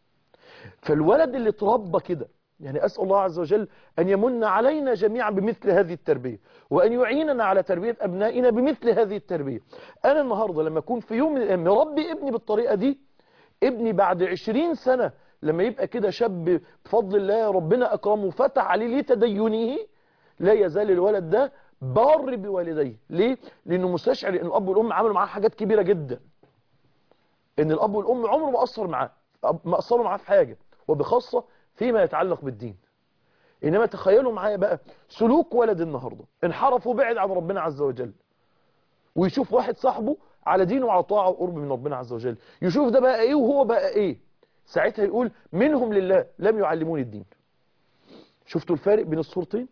Speaker 2: فالولد اللي اتربى كده يعني أسأل الله عز وجل أن يمن علينا جميعا بمثل هذه التربية وأن يعيننا على تربية أبنائنا بمثل هذه التربية أنا النهاردة لما أكون في يوم من الأيام مربي ابني بالطريقة دي ابني بعد عشرين سنة لما يبقى كده شاب بفضل الله ربنا أكرمه وفتح عليه لتدينه لا يزال الولد ده بار بوالديه ليه؟ لأنه مستشعر أن الأب والأم عملوا معاه حاجات كبيرة جدا أن الأب والأم عمره ما أثر معاه ما قصروا معاه في حاجة وبخاصة فيما يتعلق بالدين إنما تخيلوا معايا بقى سلوك ولد النهاردة انحرف وبعد عن ربنا عز وجل ويشوف واحد صاحبه على دينه وعلى طاعة وقرب من ربنا عز وجل يشوف ده بقى ايه وهو بقى ايه ساعتها يقول منهم لله لم يعلموني الدين شفتوا الفارق بين الصورتين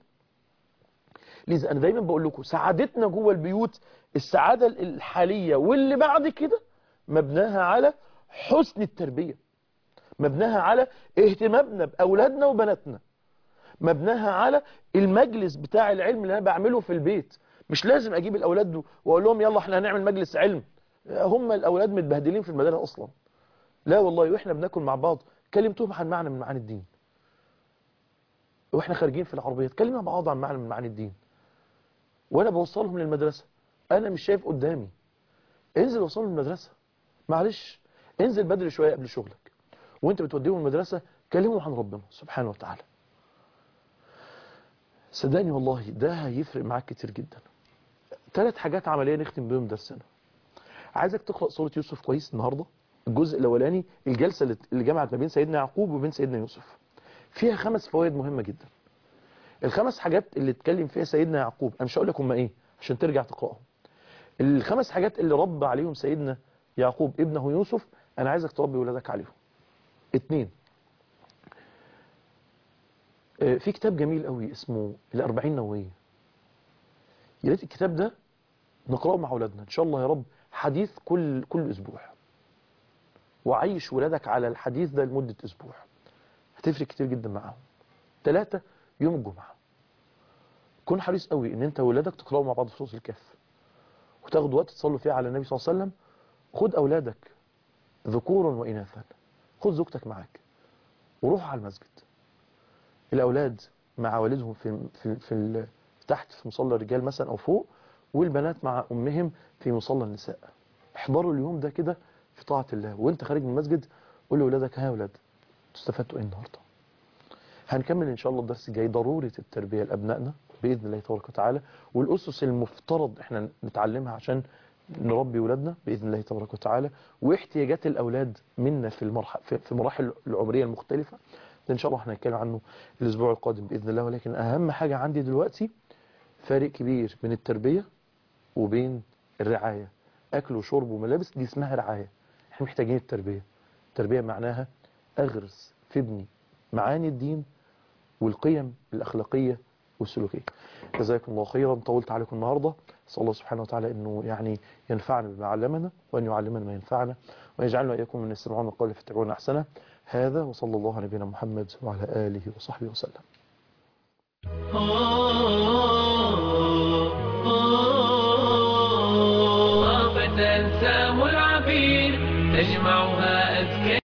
Speaker 2: لذا انا دايما بقول لكم سعادتنا جوه البيوت السعادة الحالية واللي بعد كده مبناها على حسن التربية مبناها على اهتمامنا بأولادنا وبناتنا مبناها على المجلس بتاع العلم اللي انا بعمله في البيت مش لازم اجيب الاولاد واقول لهم يلا احنا هنعمل مجلس علم هم الاولاد متبهدلين في المدارس اصلا لا والله واحنا بناكل مع بعض كلمتهم عن معنى من معاني الدين واحنا خارجين في العربيه اتكلمنا مع بعض عن معنى من معاني الدين وانا بوصلهم للمدرسه انا مش شايف قدامي انزل وصلهم للمدرسه معلش انزل بدري شويه قبل شغلك وانت بتوديهم المدرسه كلمهم عن ربنا سبحانه وتعالى صدقني والله ده هيفرق معاك كتير جدا ثلاث حاجات عمليه نختم بيهم درسنا عايزك تقرا سوره يوسف كويس النهارده الجزء الاولاني الجلسه اللي جمعت ما بين سيدنا يعقوب وبين سيدنا يوسف فيها خمس فوائد مهمه جدا الخمس حاجات اللي اتكلم فيها سيدنا يعقوب انا مش هقول لك هم ايه عشان ترجع تقرأهم الخمس حاجات اللي ربى عليهم سيدنا يعقوب ابنه يوسف انا عايزك تربي ولادك عليهم اتنين آه، في كتاب جميل قوي اسمه الأربعين نووية يا ريت الكتاب ده نقرأه مع أولادنا إن شاء الله يا رب حديث كل كل أسبوع وعيش ولادك على الحديث ده لمدة أسبوع هتفرق كتير جدا معاهم ثلاثة يوم الجمعة كن حريص قوي ان انت وولادك تقرأوا مع بعض في سورة الكهف وتاخدوا وقت تصلوا فيه على النبي صلى الله عليه وسلم خد أولادك ذكورا وإناثا خد زوجتك معاك وروح على المسجد الأولاد مع والدهم في في في ال- تحت في مصلى الرجال مثلا أو فوق والبنات مع أمهم في مصلى النساء احضروا اليوم ده كده في طاعة الله وانت خارج من المسجد قول لأولادك ها يا أولاد استفدتوا ايه النهارده هنكمل ان شاء الله الدرس الجاي ضرورة التربية لأبنائنا بإذن الله تبارك وتعالى والأسس المفترض احنا نتعلمها عشان نربي ولادنا بإذن الله تبارك وتعالى واحتياجات الأولاد منا في المرحلة في في المراحل العمرية المختلفة ده إن شاء الله احنا هنتكلم عنه الأسبوع القادم بإذن الله ولكن أهم حاجة عندي دلوقتي فارق كبير بين التربية وبين الرعاية أكل وشرب وملابس دي اسمها رعاية احنا محتاجين التربية التربية معناها أغرس في ابني معاني الدين والقيم الأخلاقية والسلوكية جزاكم الله خيرا طولت عليكم النهاردة أسأل الله سبحانه وتعالى أنه يعني ينفعنا بما علمنا وأن يعلمنا ما ينفعنا ويجعلنا وإياكم من يستمعون القول فيتبعون أحسنه هذا وصلى الله على نبينا محمد وعلى آله وصحبه وسلم
Speaker 1: Oh